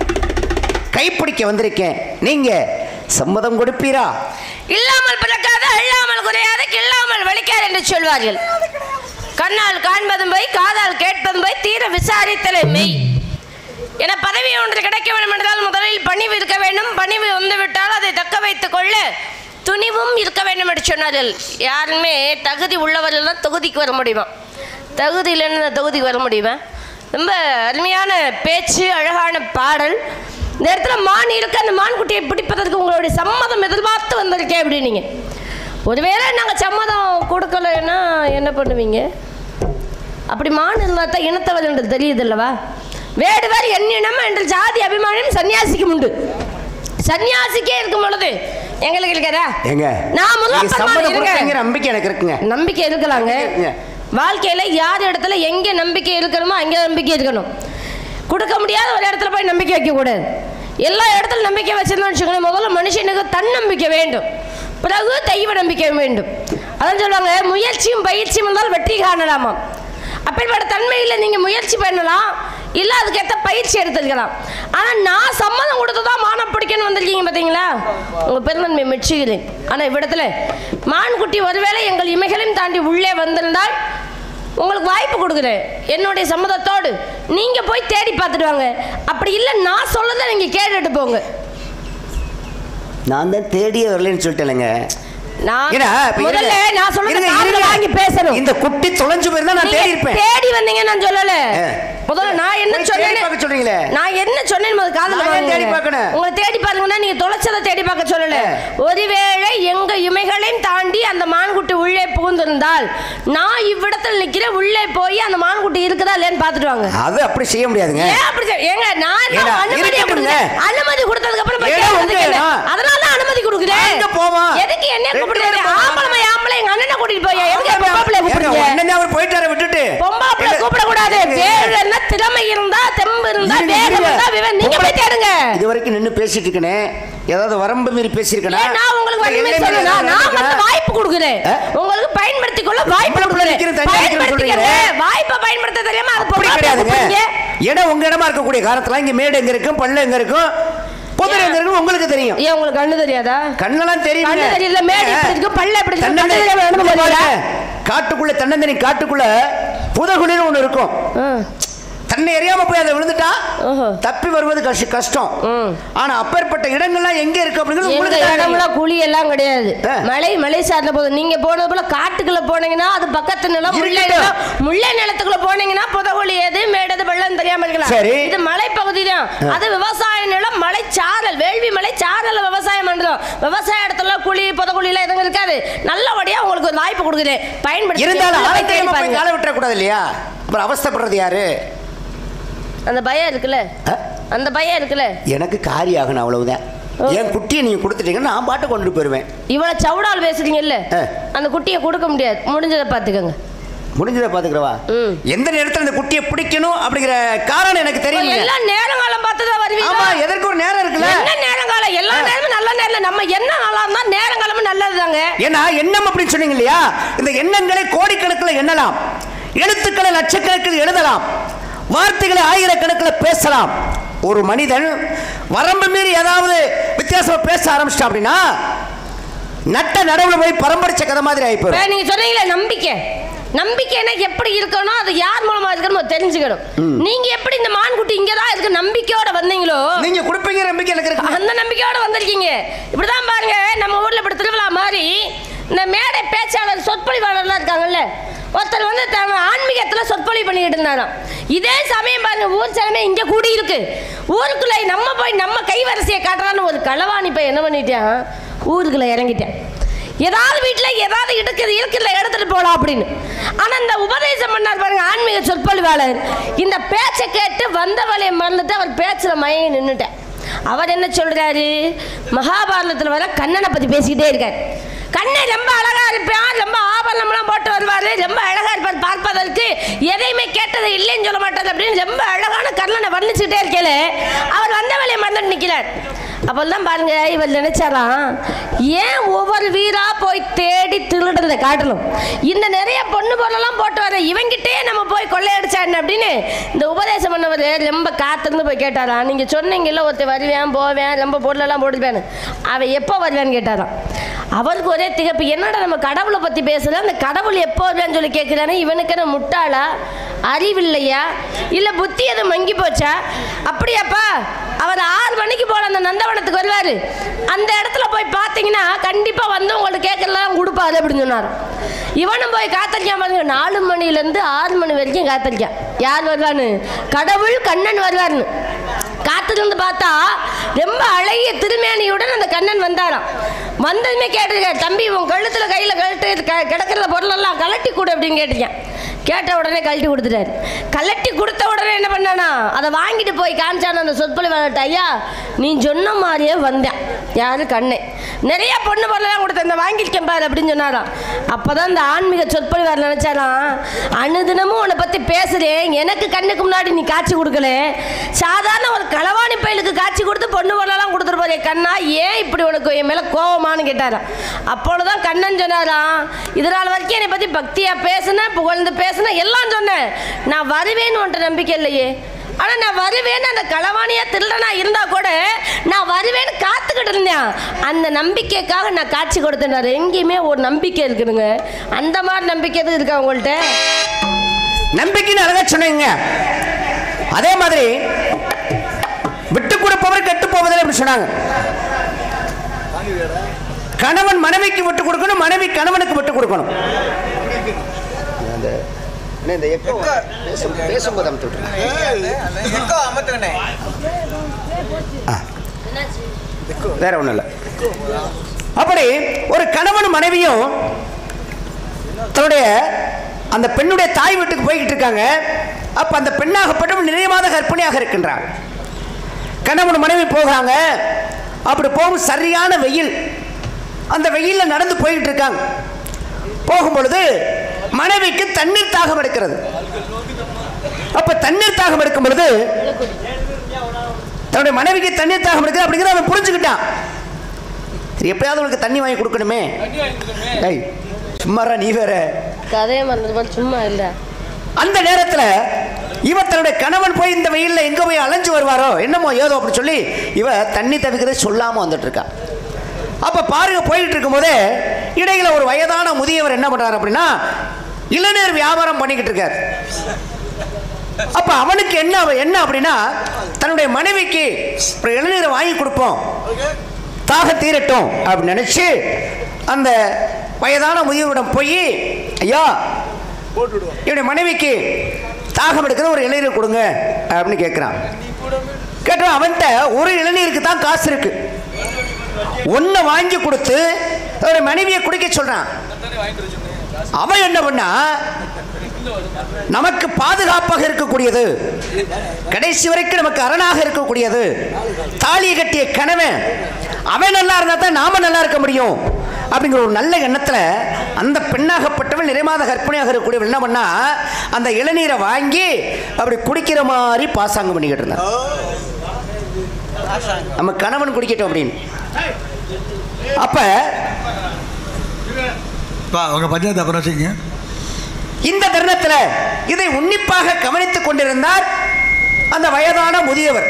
கைப்பிடிக்க வந்திருக்கேன் நீங்க சம்மதம் கொடுப்பீரா இல்லாமல் பிறக்காத அல்லாமல் குறையாத கில்லாமல் வலிக்காது என்று சொல்வார்கள் கண்ணால் காண்பதும் போய் காதால் கேட்பதும் போய் தீர விசாரித்தலை மெய் என பதவி ஒன்று கிடைக்க வேண்டும் என்றால் முதலில் பணிவு இருக்க வேண்டும் பணிவு வந்துவிட்டால் அதை தக்க வைத்துக் கொள்ள துணிவும் இருக்க வேண்டும் என்று சொன்னார்கள் யாருமே தகுதி உள்ளவர்கள் தான் தொகுதிக்கு வர முடியுமா தகுதி இல்லைன்னு இந்த தொகுதிக்கு வர முடியுமா ரொம்ப அருமையான பேச்சு அழகான பாடல் இந்த இடத்துல மான் இருக்கு அந்த மான் குட்டியை பிடிப்பதற்கு உங்களுடைய சம்மதம் எதிர்பார்த்து வந்திருக்கேன் அப்படின்னீங்க ஒருவேளை நாங்கள் சம்மதம் கொடுக்கலைன்னா என்ன பண்ணுவீங்க அப்படி மான் இருந்தால் தான் இனத்தவர் என்று தெரியுது அல்லவா வேடுவர் எண்ணினம் என்ற ஜாதி அபிமானம் சன்னியாசிக்கும் உண்டு சன்னியாசிக்கே இருக்கும் பொழுது எங்களுக்கு இருக்கிறா ஏங்க நான் நீங்க முதல்ல சம்மதம் இருங்க. கொடுத்தீங்கிற நம்பிக்கை எனக்கு இருக்குங்க நம்பிக்கை இருக்கலாங்க இருக்குங்க. வாழ்க்கையில யார் இடத்துல எங்க நம்பிக்கை இருக்கணுமோ அங்க நம்பிக்கை இருக்கணும் கொடுக்க முடியாத ஒரு இடத்துல போய் நம்பிக்கை வைக்க கூடாது எல்லா இடத்துல நம்பிக்கை வச்சிருந்தோம்னு வச்சுக்கோங்களேன் முதல்ல மனுஷனுக்கு தன்னம்பிக்கை வேண்டும் பிறகு தெய்வ நம்பிக்கை வேண்டும் அதான் சொல்லுவாங்க முயற்சியும் பயிற்சியும் இருந்தால் வெற்றி காணலாமாம் அப்படிப்பட்ட தன்மையில் நீங்கள் முயற்சி பண்ணலாம் இல்லை அதுக்கேற்ற பயிற்சி எடுத்துக்கலாம் ஆனால் நான் சம்மதம் கொடுத்து தான் மானம் பிடிக்கணும் வந்திருக்கீங்க பார்த்தீங்களா உங்கள் பெருந்தன்மை மெச்சுகிறேன் ஆனால் இவ்விடத்துல மான்குட்டி ஒருவேளை எங்கள் இமைகளையும் தாண்டி உள்ளே வந்திருந்தால் உங்களுக்கு வாய்ப்பு கொடுக்குறேன் என்னுடைய சம்மதத்தோடு நீங்கள் போய் தேடி பார்த்துட்டு வாங்க அப்படி இல்லை நான் சொல்லதை நீங்கள் கேட்டுட்டு போங்க நான் தான் தேடியே வரலன்னு சொல்லிட்டேங்க நான் ஏன்னா, இப்ப முதல்ல இருங்க. நான் சொல்றது இருங்க, காதுல இருங்க. வாங்கி பேசணும் இந்த குட்டி தொலைஞ்சு போயிருந்தா நான் நீங்க தேடி இருப்பேன் தேடி வந்தீங்க நான் சொல்லல ஆ. முதல்ல நான் என்ன போய் தேடி சொன்னேன் பார்க்க சொல்றீங்களே. நான் என்ன சொன்னேன் முதல்ல காதுல நான் ஏன் வாங்குங்க. தேடி பார்க்கணும்? உங்களை தேடி பாருங்கன்னா நீங்க தொலைச்சதை தேடி பார்க்க சொல்லல ஆ. ஒருவேளை எங்க இமைகளையும் தாண்டி அந்த மான்குட்டி உள்ளே புகுந்திருந்தால் நான் இவ்விடத்தில் நிக்கிறேன் உள்ளே போய் அந்த மான்குட்டி இருக்குதா இல்லையான்னு பார்த்துட்டு வாங்க அது அப்படி செய்ய முடியாதுங்க ஏன் அப்படி செய்- ஏங்க நான் ஏடா, தான் அனுமதி இருக்கட்டுங்க. கொடுத்தேன் அனுமதி கொடுத்ததுக்கு அப்புறம் போய் ஏடா, கேட்கறதுக்கு உங்க என்ன? இடம். அதனால தான் அனுமதி கொடுக்குறேன் அங்க போவோம். எதுக்கு என்ன ரெண்டு கூப்பிடுறீங்க பேரும் போவோம். ஆம்பளை ஆம்பளை எங்க அண்ணனை கூட்டிட்டு போய் எதுக்கு ஏங்க, பொம்பளை கூப்பிடுறீங்க உடனே அவர் போயிட்டார விட்டுட்டு பொம்பளை பிள்ளை இல்ல, கூப்பிடக்கூடாது இருங்க. வேணும்னா திறமை இருந்தா தெம்பு இருந்தா இருங்க, வேகம் இருங்க. இருந்தா விவரம் நீங்க போய் தேடுங்க இது வரைக்கும் நின்னு பேசிட்டு இருக்கனே ஏதாவது வரம்பு மீறி பேசியிருக்கனா ஏன் நான் உங்களுக்கு வலிமை சொல்லணும் நான் வந்து வாய்ப்பு கொடுக்குறேன் ஆ? உங்களுக்கு பயன்படுத்திக் கொள்ள வாய்ப்பு பொம்பளை பிள்ளை நிக்கிறேன், கொடுக்குறேன் தனியா நிக்கிறேன் பயன்படுத்திக்கிறேன் சொல்றீங்களே. வாய்ப்பை பயன்படுத்த தெரியாம அது அப்படி பொம்பளை பிள்ளை கிடையாதுங்க கூப்பிடுறீங்க. இடம் உங்க இடமா இருக்கக்கூடிய காலத்துல இங்க மேடு எங்க இருக்கும் பள்ளம் எங்க இருக்கும் புதர் எங்க இருக்கும் உங்களுக்கு தெரியும் ஏன் உங்களுக்கு கண்ணு தெரியாதா கண்ணெல்லாம் தெரியும் கண்ணு தெரியல, மேடு எப்படி இருக்கு, பல்லு எப்படி இருக்கு, கண்ணு தெரியாம நடந்து போறீங்களா? காட்டுக்குள்ள தன்னந்தனி காட்டுக்குள்ள புதகுழின்னு ஒண்ணு இருக்கும் ஆ. தன்னை அறியாம போய் அதை விழுந்துட்டா ஓஹோ. தப்பி வருவது கஷ்ட கஷ்டம் ம். ஆனா அப்பேற்பட்ட இடங்கள்லாம் எங்க இருக்கு அப்படிங்கிறது எங்க உங்களுக்கு தான் தெரியும். இடம்லாம் குழி எல்லாம் கிடையாது ஆ. மலை மலை சார்ந்த போது நீங்க போனது போல காட்டுக்குள்ள போனீங்கன்னா அது பக்கத்து நிலம் முல்லை இருக்கட்டும். நிலம் முல்லை நிலத்துக்குள்ள போனீங்கன்னா புதகுழி எது மேடது வெள்ளம் தெரியாம இருக்கலாம் சரி. இது மலை பகுதி தான் அது விவசாய நிலம் மலை சாரல் வேள்வி மலை சாரல் விவசாயம் பண்றோம் விவசாய இடத்துல குழி புதகுழி எல்லாம் எதுவும் இருக்காது நல்லபடியா உங்களுக்கு ஒரு வாய்ப்பு கொடுக்குறேன் பயன்படுத்தி இருந்தாலும் உள்ள போய் தேடி ஆலயத்தையமா போய் பாருங்க. காலை விட்டுறக்கூடாது இல்லையா அப்புறம் அவஸ்தைப்படுறது யாரு அந்த பயம் இருக்குல்ல ஆ? அந்த பயம் இருக்குல்ல எனக்கு காரி ஆகணும் அவ்வளவுதான் என் குட்டியை நீங்க கொடுத்துட்டீங்கன்னா நான் பாட்டு கொண்டு போயிருவேன் இவ்வளவு சவுடால் பேசுறீங்கல்ல ஆ. அந்த குட்டியை கொடுக்க முடியாது முடிஞ்சதை பாத்துக்கோங்க முடிஞ்சதை பாத்துக்கிறவா ம். எந்த நேரத்துல அந்த குட்டியை பிடிக்கணும் அப்படிங்கிற காரணம் எனக்கு தெரியும் எல்லாம் நேரங்காலம் பார்த்து தான் வருவீங்க ஆமா எதற்கு ஒரு நேரம் இருக்குல்ல என்ன நேரங்காலம் எல்லா நேரமும் நல்ல நேரம் நம்ம என்ன நல்லா இருந்தா நேரங்காலமும் நல்லதுதாங்க ஏன்னா எண்ணம் அப்படின்னு சொன்னீங்க இல்லையா இந்த எண்ணங்களை கோடிக்கணக்கில் எண்ணலாம் எழுத்துக்களை லட்சக்கணக்கில் எழுதலாம் வார்த்தைகளை ஆயிரக்கணக்கில் பேசலாம் ஒரு மனிதன் வரம்பு மீறி ஏதாவது வித்தியாசமா பேச ஆரம்பிச்சிட்டான் அப்படின்னா நட்ட நடவுல போய் பரம்பரிச்ச கதை மாதிரி ஆயிப்போம் இப்ப நீங்க சொன்னீங்களே நம்பிக்கை நம்பிக்கைன்னா எப்படி இருக்கணும் அது யார் மூலமா இருக்குன்னு தெரிஞ்சுக்கணும் நீங்க எப்படி இந்த மான்குட்டி இங்கதான் இருக்கு நம்பிக்கையோட வந்தீங்களோ நீங்க கொடுப்பீங்க நம்பிக்கை எனக்கு இருக்கு அந்த நம்பிக்கையோட வந்திருக்கீங்க இப்படிதான் பாருங்க நம்ம ஊர்ல இப்படி திருவிழா மாதிரி இந்த மேடை பேச்சாளர் சொற்பொழிவாளர்லாம் இருக்காங்கல்ல ஒருத்தர் வந்து தன் ஆன்மீகத்துல சொற்பொழிவு பண்ணிக்கிட்டு இருந்தாராம் இதே சமயம் பாருங்க ஊர் சனமே இங்க கூடி இருக்கு ஊருக்குள்ள நம்ம போய் நம்ம கைவரிசையை காட்டுறான்னு ஒரு களவாணி போய் என்ன பண்ணிட்டான் ஊருக்குள்ள இறங்கிட்டேன் ஏதாவது வீட்டில் ஏதாவது இருக்குது இருக்குல்ல எடுத்துட்டு போகலாம் அப்படின்னு ஆனால் இந்த உபதேசம் பண்ணார் பாருங்க ஆன்மீக சொற்பொழிவாளர் இந்த பேச்சை கேட்டு வந்த வழியை மறந்துட்டு அவர் பேச்சில் மயங்கி நின்றுட்டேன் அவர் என்ன சொல்றாரு மகாபாரதத்தில் வர கண்ணனை பற்றி பேசிக்கிட்டே இருக்கார் கண்ணன் ரொம்ப அழகா இருப்பான் ரொம்ப ஆபரணம்லாம் போட்டு வருவார் ரொம்ப அழகா இருப்பார் பார்ப்பதற்கு எதையுமே கேட்டது இல்லைன்னு சொல்ல மாட்டார் அப்படின்னு ரொம்ப அழகான கண்ணனை வர்ணிச்சுக்கிட்டே இருக்கல அவர் வந்த வழியை மறந்துட்டு நிற்கிறார் அப்போல்லாம் பாருங்க இவர் நினைச்சாராம் ஏன் ஒவ்வொரு வீரா போய் தேடி திருடுறதை காட்டணும் இந்த நிறைய பொண்ணு பொருளெல்லாம் போட்டு வர இவங்கிட்டே நம்ம போய் கொள்ளையடிச்சா என்ன அப்படின்னு இந்த உபதேசம் பண்ணவர் ரொம்ப காத்திருந்து போய் கேட்டாராம் நீங்க சொன்னீங்கல்ல ஒருத்தர் வருவேன் போவேன் ரொம்ப பொருளெல்லாம் போட்டுவேன்னு அவன் எப்போ வருவேன்னு கேட்டாராம் அவருக்கு ஒரே திகப்பு என்னடா நம்ம கடவுளை பற்றி பேசுகிறோம் அந்த கடவுள் எப்போ வருவேன்னு சொல்லி கேட்குறானே இவனுக்கு என்ன முட்டாளா அறிவில்லையா இல்லை புத்தி எதுவும் மங்கி போச்சா அப்படியாப்பா அவர் ஆறு மணிக்கு போல அந்த நந்தவனத்துக்கு வருவார் அந்த இடத்துல போய் பார்த்தீங்கன்னா கண்டிப்பாக வந்து உங்களுக்கு கேட்கறலாம் கொடுப்பாரு அப்படின்னு சொன்னார் இவனும் போய் காத்தலிக்காம பாருங்க நாலு மணிலேருந்து ஆறு மணி வரைக்கும் காத்தலிக்கான் யார் வருவான்னு கடவுள் கண்ணன் வருவார்னு காத்திருந்து பார்த்தா ரொம்ப அழகிய திருமேனியுடன் அந்த கண்ணன் வந்தாராம் வந்ததுமே கேட்டிருக்காரு தம்பி உன் கழுத்துல கையில கழட்டு க- கிடக்கிற பொருளெல்லாம் கலட்டி கொடு அப்படின்னு கேட்டிருக்கேன் கேட்ட உடனே கழட்டி கொடுத்துட்டாரு கலட்டி கொடுத்த உடனே என்ன பண்ணானா அதை வாங்கிட்டு போய் காமிச்சான அந்த சொற்பொழிவாளர்கிட்ட ஐயா நீ சொன்ன மாதிரியே வந்தேன் யாரு கண்ணே நிறைய பொண்ணு பொருளெல்லாம் கொடுத்த இந்த வாங்கியிருக்கேன் பாரு அப்படின்னு சொன்னாராம் அப்பதான் இந்த ஆன்மீக சொற்பொழிவாளர் நினைச்சாராம் அனுதினமும் உன்னை பத்தி பேசுறேன் எனக்கு கண்ணுக்கு முன்னாடி நீ காட்சி கொடுக்கல சாதாரண ஒரு களவாணி பயலுக்கு காட்சி கொடுத்து பொண்ணு பொருளெல்லாம் கொடுத்துட்டு போறே கண்ணா ஏன் இப்படி உனக்கு என் மேல கோவமான்னு கேட்டாராம் அப்பொழுதுதான் கண்ணன் சொன்னாராம் இதனால் வரைக்கும் என்னை பத்தி பக்தியா பேசுனேன் புகழ்ந்து பேசுனேன் எல்லாம் சொன்னேன் நான் வருவேன்னு உன்ட்ட நம்பிக்கை இல்லையே ஆனா நான் வருவேன்னு அந்த களவாணியா திருடனா இருந்தா கூட நான் வருவேன்னு காத்துக்கிட்டு இருந்தேன் அந்த நம்பிக்கைக்காக நான் காட்சி கொடுத்தேன் எங்கேயுமே ஒரு நம்பிக்கை இருக்குதுங்க அந்த மாதிரி நம்பிக்கை எதுவும் இருக்கா உங்கள்கிட்ட நம்பிக்கைன்னு அழகா சொன்னீங்க அதே மாதிரி விட்டு கொடுப்பவர் கெட்டு போவதில்லை அப்படி சொன்னாங்க கணவன் மனைவிக்கு விட்டு கொடுக்கணும் மனைவி கணவனுக்கு விட்டு கொடுக்கணும் இந்த எக்கோ பேசும் பேசும்போது அமைத்து விட்டுருங்க. எக்கோ அமர்த்துக்கண்ணே வேற ஒண்ணும் இல்லை அப்படி ஒரு கணவன் மனைவியும் தன்னுடைய அந்த பெண்ணுடைய தாய் வீட்டுக்கு போய்கிட்டு இருக்காங்க அப்ப அந்த பெண்ணாகப்பட்டவள் நிறைய மாத கர்ப்பிணியாக இருக்கின்றார் கணவன் மனைவி போகிறாங்க அப்படி போகும் சரியான வெயில் அந்த வெயில்ல நடந்து போய்கிட்டு இருக்காங்க போகும் பொழுது மனைவிக்கு தண்ணீர் தாகம் எடுக்கிறது அப்ப தண்ணீர் தாகம் எடுக்கும் பொழுது தன்னுடைய மனைவிக்கு தண்ணீர் தாகம் எடுக்குது அப்படிங்கிறத அவன் புரிஞ்சுக்கிட்டான் சரி எப்படியாவது உனக்கு தண்ணி வாங்கி கொடுக்கணுமே டேய் சும்மாரா நீ வேற கதையை மறந்தது போல சும்மா இல்லை அந்த நேரத்துல இவ தன்னுடைய கணவன் போய் இந்த வெயில்ல எங்க போய் அலைஞ்சு வருவாரோ என்னமோ ஏதோ அப்படி சொல்லி இவ தண்ணி தவிக்கிறத சொல்லாம வந்துட்டு இருக்கா அப்ப பாருங்க போயிட்டு இருக்கும்போதே இடையில ஒரு வயதான முதியவர் என்ன பண்றாரு அப்படின்னா இளநீர் வியாபாரம் பண்ணிக்கிட்டு இருக்காரு அப்ப அவனுக்கு என்ன என்ன அப்படின்னா தன்னுடைய மனைவிக்கு ஒரு இளநீரை வாங்கி கொடுப்போம் தாக தீரட்டும் அப்படின்னு நினைச்சு அந்த வயதான முதியவரிடம் போய் ஐயா என்னுடைய மனைவிக்கு தாகம் எடுக்கிற ஒரு இளநீர் கொடுங்க அப்படின்னு கேட்குறான் கேட்டான் அவன்கிட்ட ஒரு இளநீருக்கு தான் காசு இருக்கு ஒன்றை வாங்கி கொடுத்து அவருடைய மனைவியை குடிக்க சொல்றான் அவன் என்ன பண்ணா நமக்கு பாதுகாப்பாக இருக்கக்கூடியது கடைசி வரைக்கும் நமக்கு அரணாக இருக்கக்கூடியது தாலியை கட்டிய கணவன் அவன் நல்லா இருந்தா தான் நாம நல்லா இருக்க முடியும் அப்படிங்கிற ஒரு நல்ல எண்ணத்துல அந்த பெண்ணாகப்பட்டவள் நிறைமாத கற்பனையாக இருக்கக்கூடியவள் என்ன பண்ணா அந்த இளநீரை வாங்கி அப்படி குடிக்கிற மாதிரி பாசாங்கம் பண்ணிக்கிட்டு இருந்தான் நம்ம கணவன் குடிக்கட்டும் அப்படின்னு அப்ப பா உங்க பஞ்சாயத்து அப்புறம் வச்சுக்கங்க இந்த தருணத்தில் இதை உன்னிப்பாக கவனித்துக் கொண்டிருந்தார் அந்த வயதான முதியவர்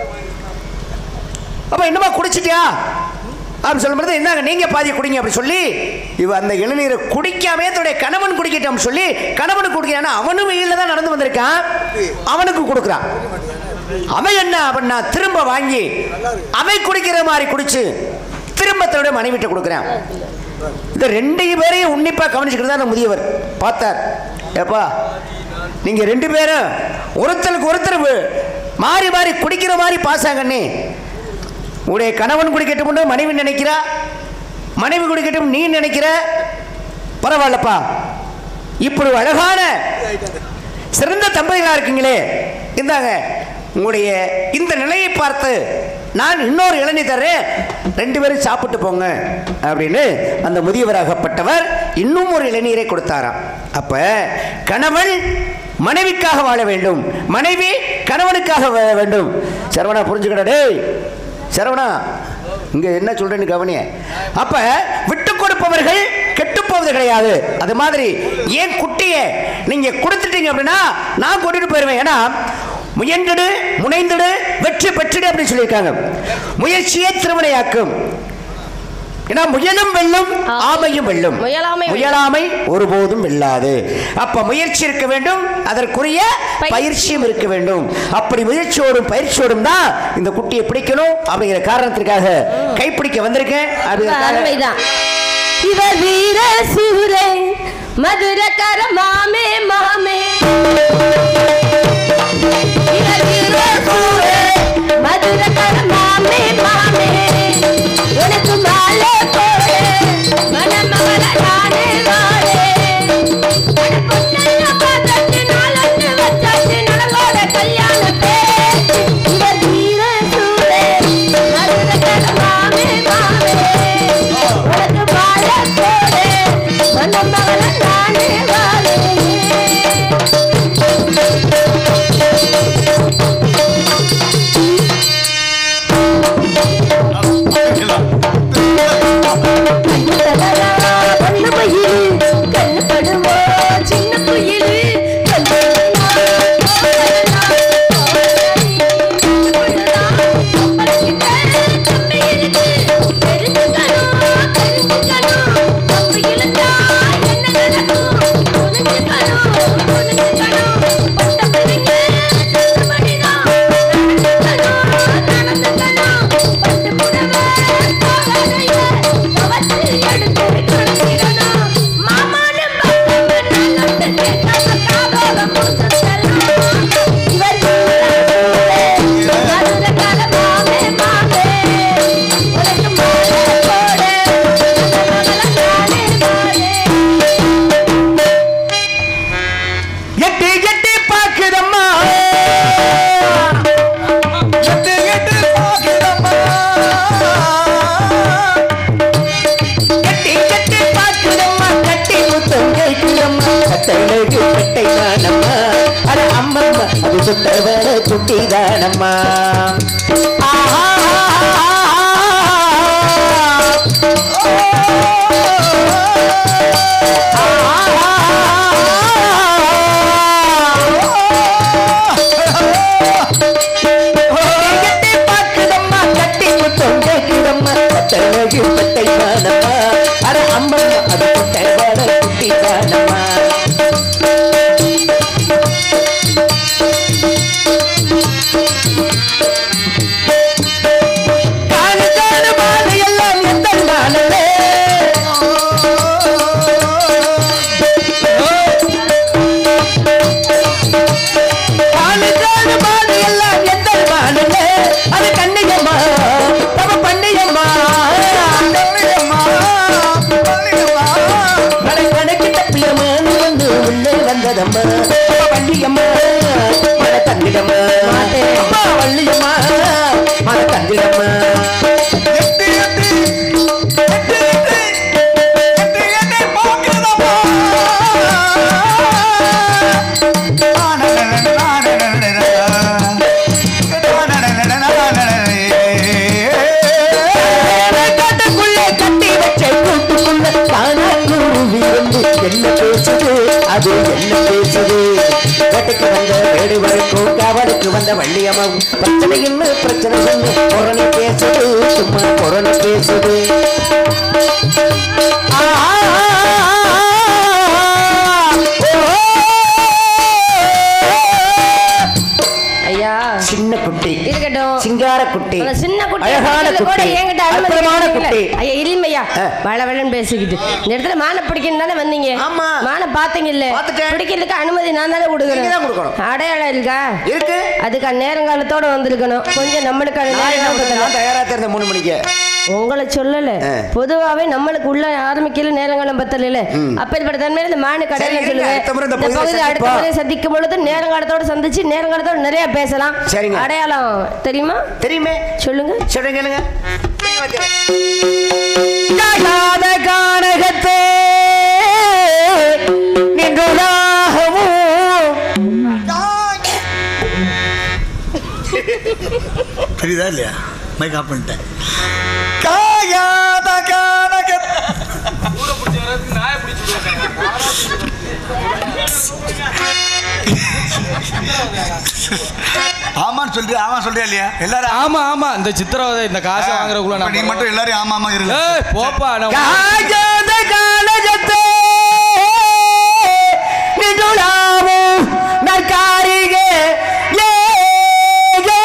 அப்ப என்னமா குடிச்சிட்டியா அப்படின்னு சொல்லும்போது என்னங்க நீங்க பாதி குடிங்க அப்படி சொல்லி இவ அந்த இளநீரை குடிக்காமே தன்னுடைய கணவன் குடிக்கட்டும் சொல்லி கணவனுக்கு குடிக்கிறான் அவனும் வெயில தான் நடந்து வந்திருக்கான் அவனுக்கு கொடுக்குறான் அவன் என்ன அப்படின்னா திரும்ப வாங்கி அவன் குடிக்கிற மாதிரி குடிச்சு திரும்ப தன்னுடைய மனைவிட்ட கொடுக்குறான் இந்த ரெண்டு பேரையும் உன்னிப்பா கவனிச்சுக்கிட்டு தான் அந்த முதியவர் பார்த்தார் ஏப்பா நீங்க ரெண்டு பேரும் ஒருத்தருக்கு ஒருத்தர் வி- மாறி மாறி குடிக்கிற மாதிரி பாசாங்கண்ணே உடைய கணவன் குடிக்கட்டும் மனைவி நினைக்கிறா மனைவி குடிக்கட்டும் நீ நினைக்கிற பரவாயில்லப்பா இப்படி ஒரு அழகான சிறந்த தம்பதிகளா இருக்கீங்களே இந்தாங்க உங்களுடைய இந்த நிலையை பார்த்து நான் இன்னொரு இளநீ தர்றேன் ரெண்டு பேரும் சாப்பிட்டு போங்க அப்படின்னு அந்த முதியவராகப்பட்டவர் இன்னும் ஒரு இளநீரை கொடுத்தாராம் அப்ப கணவன் மனைவிக்காக வாழ வேண்டும் மனைவி கணவனுக்காக வாழ வேண்டும் சரவணா புரிஞ்சுக்கடா டேய் சரவணா இங்க என்ன சொல்றேன்னு கவனிய அப்ப விட்டு கொடுப்பவர்கள் கெட்டு போவது கிடையாது அது மாதிரி ஏன் குட்டியை நீங்க கொடுத்துட்டீங்க அப்படின்னா நான் கூட்டிட்டு போயிருவேன் ஏன்னா முயன்றுடு முனைந்துடு வெற்றி பெற்றுடு அப்படின்னு சொல்லியிருக்காங்க முயற்சியே திருமணையாக்கும் ஏன்னா முயலும் வெல்லும் ஆமையும் வெல்லும் முயலாமை வெல்லும். முயலாமை ஒருபோதும் வெல்லாது அப்ப முயற்சி இருக்க வேண்டும் அதற்குரிய பயிற்சி. பயிற்சியும் இருக்க வேண்டும் அப்படி முயற்சியோடும் பயிற்சியோடும் தான் இந்த குட்டியை பிடிக்கணும் அப்படிங்கிற காரணத்திற்காக கைப்பிடிக்க வந்திருக்கேன் ரொம்ப அப்படிங்கிறதுக்காக அருமைதான் இவர் வீர சூரே மதுரகர மாமே மாமே இவர் வீர சூரே மதுரகர மாமே மாமே உனக்கு மாலை போடு மணமகள நானே வாழே அட பொன்னெல்லாம் பார்த்தாச்சு, நாளொன்னு வச்சாச்சு, நலங்கோட கல்யாண பேச்சு. இவர் வீர சூரே மதுரகர மாமே மாமே உனக்கு மாலை போடு மணமகள நானே வாழே கண்ணு மயிலு கண்ணு படுவோ சின்ன குயிலு கண்ணு எட்டி எட்டி பாக்குதம்மா எட்டி எட்டி பாக்குதம்மா எட்டி எட்டி பாக்குதம்மா கட்டி முத்தம் கேட்குதம்மா கட்டழகு பெட்டை தானம்மா அட அம்மம்மா அது சுட்டவர குட்டி தானம்மா ஆஹா கட்டி பாக்குதம்மா கட்டி முத்தம் கேட்குதம்மா கட்டழகு பெட்டை தானம்மா அட அம்மம்மா அது சுட்டவர குட்டி தானம்மா வள்ளியம்மாவும் பிரச்சனை என்ன பிரச்சனை என்ன புறணி பேசுது சும்மா புறணி பேசுது ஆ, ஐயா சின்ன குட்டி இருக்கட்டும் சிங்கார குட்டி அந்த சின்ன குட்டி அழகான பக்கத்துல கூட குட்டி என்கிட்ட அனுமதி அற்புதமான கேட்கல. குட்டி ஐயா இனிமையா ஆ. வளவளன்னு பேசிக்கிட்டு இந்த இடத்துல மானை பிடிக்கணும் தானே வந்தீங்க ஆமா. மானை பாத்தீங்கல்ல பாத்துட்டேன். பிடிக்கிறதுக்கு அனுமதி நான் தானே நீங்க தான் கொடுக்கணும் கொடுக்கணும். அடையாளம் இருக்கா இருக்கு அதுக்கு நேரங்காலத்தோட வந்திருக்கணும் கொஞ்சம் நம்மளுக்கான நான் என்ன நேரம் பண்றது? நான் தயாரா தெரிந்த மூணு மணிக்கு உங்களை சொல்லல ஆ. பொதுவாவே நம்மளுக்கு உள்ள ஆரம்பிக்கல நேரங்காலம் பத்தல அப்பேற்பட்ட தன்மையில இந்த மானு சரி, கடையில இருங்க. சொல்லுவேன் அடுத்த முறை இந்த இந்த பகுதியில பகுதி அடுத்த சந்திப்போம். முறை சந்திக்கும் பொழுது நேரங்காலத்தோட சந்திச்சு நேரங்காலத்தோட நிறைய பேசலாம் சரிங்க. அடையாளம் தெரியுமா தெரியுமே சொல்லுங்க சொல்லுங்க கேளுங்க காணாத கானகத்தே நின்றுலாகவும் தெரியுதா இல்லையா மைக் ஆஃப் பண்ணிட்டேன் காயாத கானக ஊரை பிடிச்சவங்களுக்கு நாயை பிடிச்சி ஆமான்னு சொல்றியா ஆமா சொல்றியா இல்லையா எல்லாரும் ஆமா ஆமா இந்த சித்திரவதை இந்த காசை வாங்குறதுக்குள்ள இப்ப நீ நான் மட்டும் எல்லாரும் ஆமா ஆமா இருங்க ஏய் போப்பா நான் காயாத கானகத்தே நின்றுலாவும் நற்காரிகே ஏ ஏ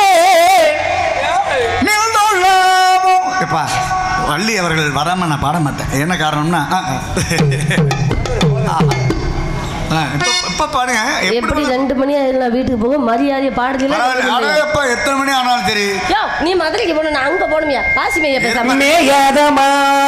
நின்றுலாவும். எப்பா வள்ளி அவர்கள் வராம நான் பாட மாட்டேன் என்ன காரணம்னா ஆ, ஆ. ஆ, இப்ப இப்ப பாருங்க எப்படி எப்படி ரெண்டு மணி ஆயிரம் நான் வீட்டுக்கு போக மரியாதையை பாடுதல அடப்பா எத்தனை மணி ஆனாலும் சரி யோ நீ மதுரைக்கு போகணும் நான் அங்க போகணுமியா காசிமையா பேசாம மேகதமா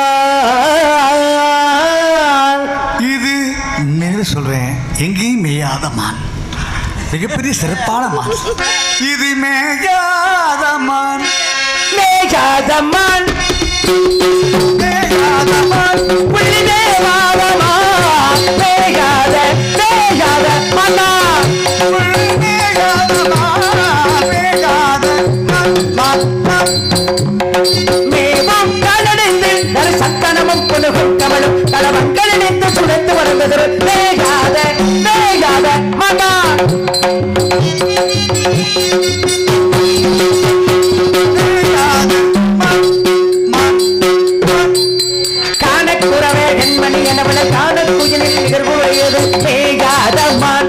இது உண்மையிலே சொல்றேன் எங்கேயும் மேயாத மான் மிகப்பெரிய சிறப்பான மான் இது மேயாத மான் மேகாதமான் மேயாத மான் புள்ளி மேகாதமா மேகாத மேகாத மன்னா மேயாத மான் மேயாத மான் மான் மான் மேகம் கடலிந்து நறு சக்கனமும் புனுகும் கமலும் களவங்களிலிருந்து சுழந்து வருந்தது மேகாத மேகாத மன்னா காணக்குறவே கண்மணி எனவள காணக்குயிலில் நிகழ்வுடையது மேகாதமான்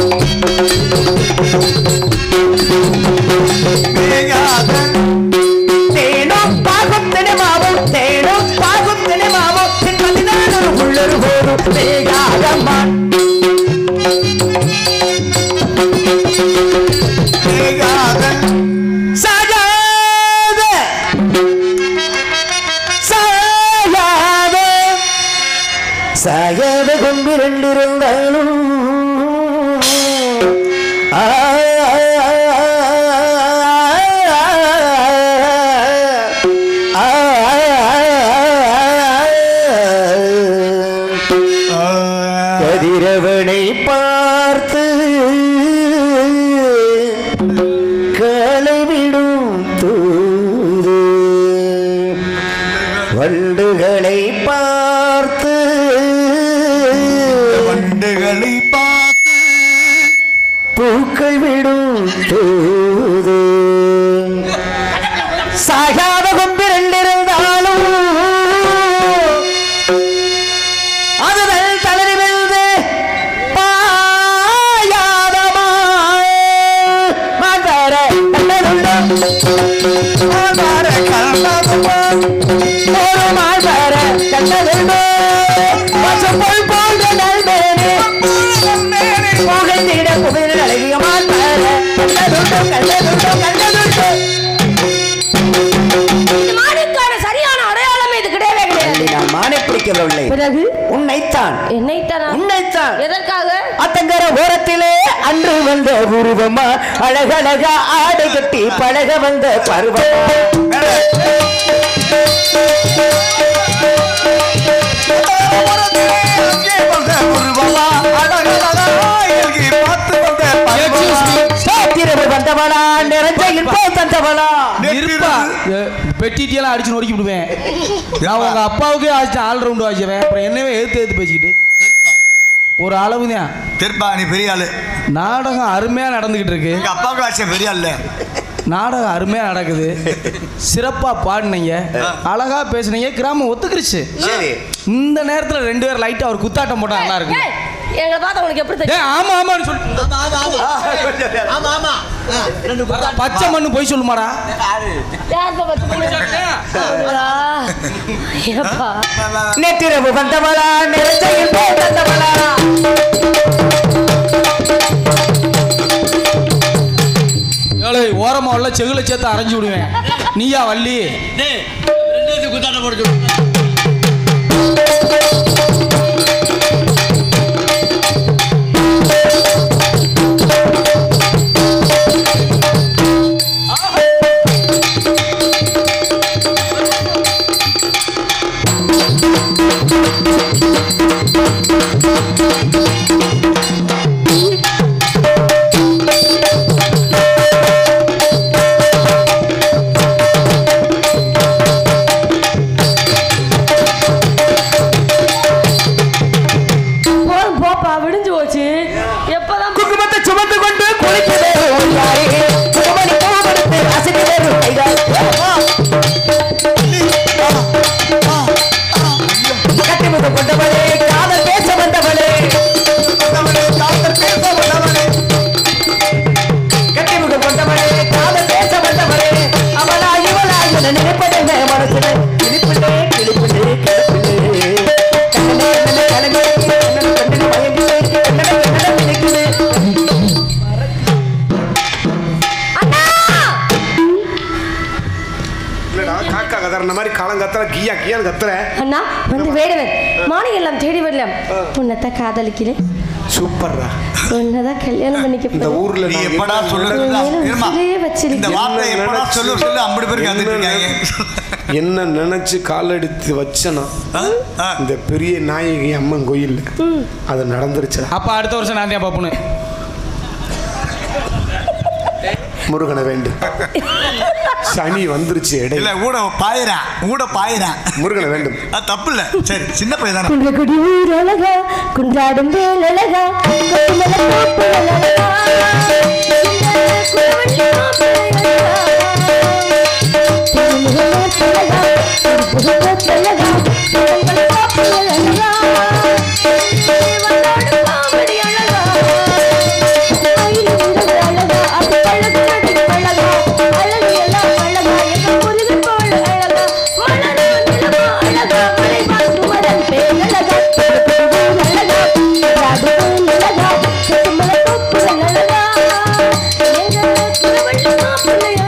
மேயாத தேனும் பாகும் தினமாவும் தேனும் பாகும் தினமாவும் பின்பதினான் ஒரு உள்ளொரு போரும் மேகாதமான் மேயாத சஜாத சாயாத சாயாத கொண்டு ரெண்டிருந்தாலும் ஆ, ஆ, கதிரவனை பார்த்து களைவிடும் தூது வண்டுகளை பார்த்து வண்டுகளை பார்த்து பூக்கள் விடும் தூது சாகாத கொம்பிரண்டிருந்தாலும் அதுதல் தளறி விழுந்து பாயாத மாந்தார கண்டதுண்டோ மாந்தார கண்டதுண்டோ ஒரு மாந்தார கண்டதுண்டோ பச்சை போல் போன்ற நல்மேனே புகைந்திட புகையில் அழகிய மாந்தார கண்டதுண்டோ கண்டதுண்டோ கண்டதுண்டோ இந்த மானுக்கான சரியான அடையாளம் இது கிடையவே கிடையாது நான் மானை பிடிக்கவில்லை பிறகு உன்னைத்தான் என்னைத்தான் உன்னைத்தான் எதற்காக அத்தங்கர ஓரத்திலே அன்று வந்த உருவமா அழகழகா ஆடை கட்டி பழக வந்த பருவமா சாத்திரவு வந்தவளா நிறைஞ்ச இன்பம் தந்தவளா இருப்பா பெட்டிட்டியெல்லாம் அடிச்சு நொறுக்கி விடுவேன் நான் உங்க அப்பாவுக்கே ஆச்சு ஆல் ரவுண்டு ஆச்சுவேன் அப்புறம் என்னவே எதிர்த்து எதிர்த்து பேசிக்கிட்டு ஒரு அளவு தான் திருப்பா நீ பெரிய ஆளு நாடகம் அருமையாக நடந்துக்கிட்டு இருக்கு எங்க அப்பாவுக்கு ஆசை பெரிய ஆள்ல நாடகம் அருமையாக நடக்குது சிறப்பாக பாடினீங்க அழகா பேசுனீங்க கிராமம் ஒத்துக்கிருச்சு சரி இந்த நேரத்தில் ரெண்டு பேரும் லைட்டாக ஒரு குத்தாட்டம் போட்டால் நல்லா இருக்கும் ஏய், எங்களை பார்த்தா உனக்கு எப்படி தெரியும் ஏய் ஆமா ஆமான்னு சொல்லி ஆமா ஆமா பச்சை மண்ணு போய் சொல்லுமாடா யார்ப்பா பத்து பிள்ளை? அவங்களா? ஏப்பா நேற்றிரவு வந்தவளா நெருச்சையில் போய் தந்தவளா ஏழை ஓரமா உள்ள செகுல சேர்த்து அரைஞ்சு விடுவேன் நீயா வள்ளி போதும் போப்பா விடிஞ்சு போச்சு எப்பதான் குங்குமத்தை சுமந்து கொண்டு குளிக்கவே ஓடியாரே குமரி பூவெடுத்து அசைத்து வரும் கைகள் கட்டிமுகம் கொண்டவளே காதல் பேச வந்தவளே கட்டிமுகம் கொண்டவளே காதல் பேச வந்தவளே அவளா இவளா என நினைப்பதென்ன மனசுல கிளிப்பிள்ளே கிளிப்பிள்ளே கிளிப்பிள்ளே கண்ணனே கண்ணனே கண்ணனே கண்ணனே கண்ணனே மயங்கிலே கண்ணனே கண்ணனே பிடிக்குது இல்லடா காக்கா கதற மாதிரி காலம் கத்துற கியா கியான்னு கத்துற அண்ணா வந்து வேடுவன் மாலை எல்லாம் தேடி வரலாம் உன்னதான் காதலிக்கல சூப்பர்ரா உன்னதான் கல்யாணம் பண்ணிக்க இந்த போறேன். ஊர்ல நீ நான் எப்படா என்ன சொல்லுறது மேலும் இருமா உசிரையே வச்சிருக்கேன். இந்த வார்த்தை என்ன எப்படா நினைச்சு- சொல்லு சொல்லு ஐம்பது பேருக்கு வந்துட்டு இருக்காங்க என்ன நினைச்சு கால் எடுத்து வச்சனா ஆ? ஆ. இந்த பெரிய நாயகி அம்மன் கோயில்ல அது நடந்துருச்சா அப்ப அடுத்த வருஷம் நான் தான் பாப்புனு முருகனை வேண்டும் சனி வந்துருச்சு இல்ல இடையில ஊட பாயிறான் ஊட பாயிறான் முருகனை வேண்டும் அது தப்பு இல்ல சரி சின்ன பையன் தானே குன்றக்குடி ஊர் அழகா குன்றாடும் வேல் அழகா கொத்துமல தோப்பு அழகா குறவள்ளி மாப்பிள்ளை அழகா திருமுகமே அழகா திருப்புகழ் அழகா திருமங்கல மாப்பிள்ளை அழகா வந்தாடும் காமெடி அழகா மயிலுங்கிறது அழகா அது பழகு நடைக்கு அழகா அழகு எல்லாம் அழகா எங்க முருகன் போல அழகா மலரா நிலமா அழகா மலை வாங்கு மரன் பேர் அழகா திருப்பூர் அழகா ராடுவேல் அழகா திருமலை தோப்புகள் அழகா எங்க திருவள்ளி மாப்பிள்ளை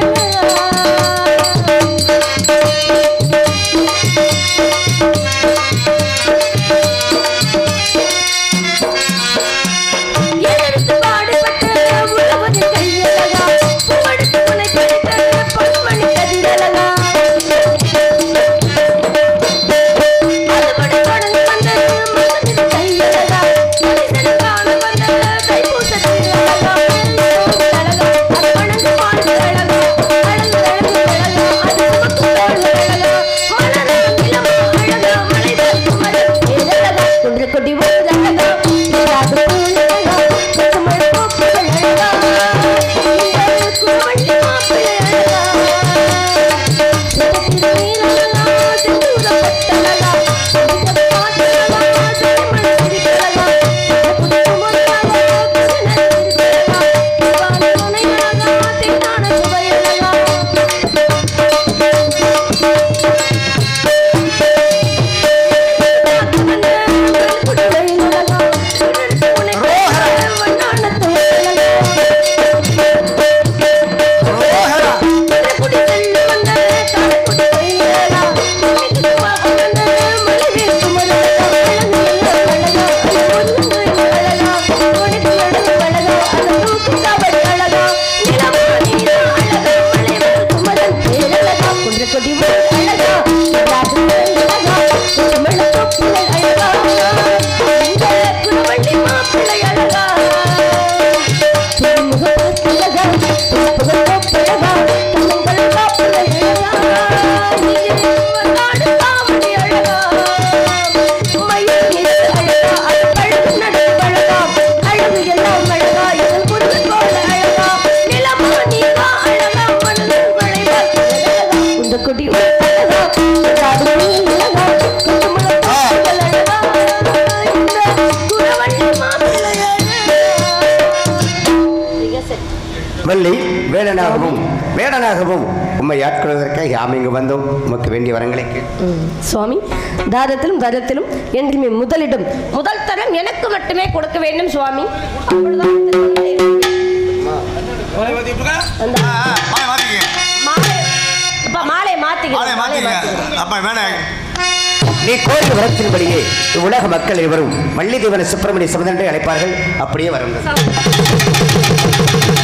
இல்லை வேடனாகவும் வேடனாகவும் உம்மை ஆட்கொள்வதற்காக யாம் இங்கு வந்தோம் உமக்கு வேண்டிய வரங்களை கேட்டு ம். சுவாமி தாரத்திலும் தரத்திலும் என்றுமே முதலிடம் முதல் தரம் எனக்கு மட்டுமே கொடுக்க வேண்டும் சுவாமி அப்பொழுதுதான் இந்த தொல்லை அந்த மாலை மாத்திக்கங்க மாலை அப்பா மாலை மாத்திக்கிறேன் மாலை மாலை மாத்திக்கங்க மாத்திக்கிறேன் அப்ப வேணாம் நீ கோரிய வரத்தின்படியே உலக மக்கள் இவரும் வள்ளி தேவன சுப்பிரமணிய சமுதனை அழைப்பார்கள் அப்படியே வரும் சரி.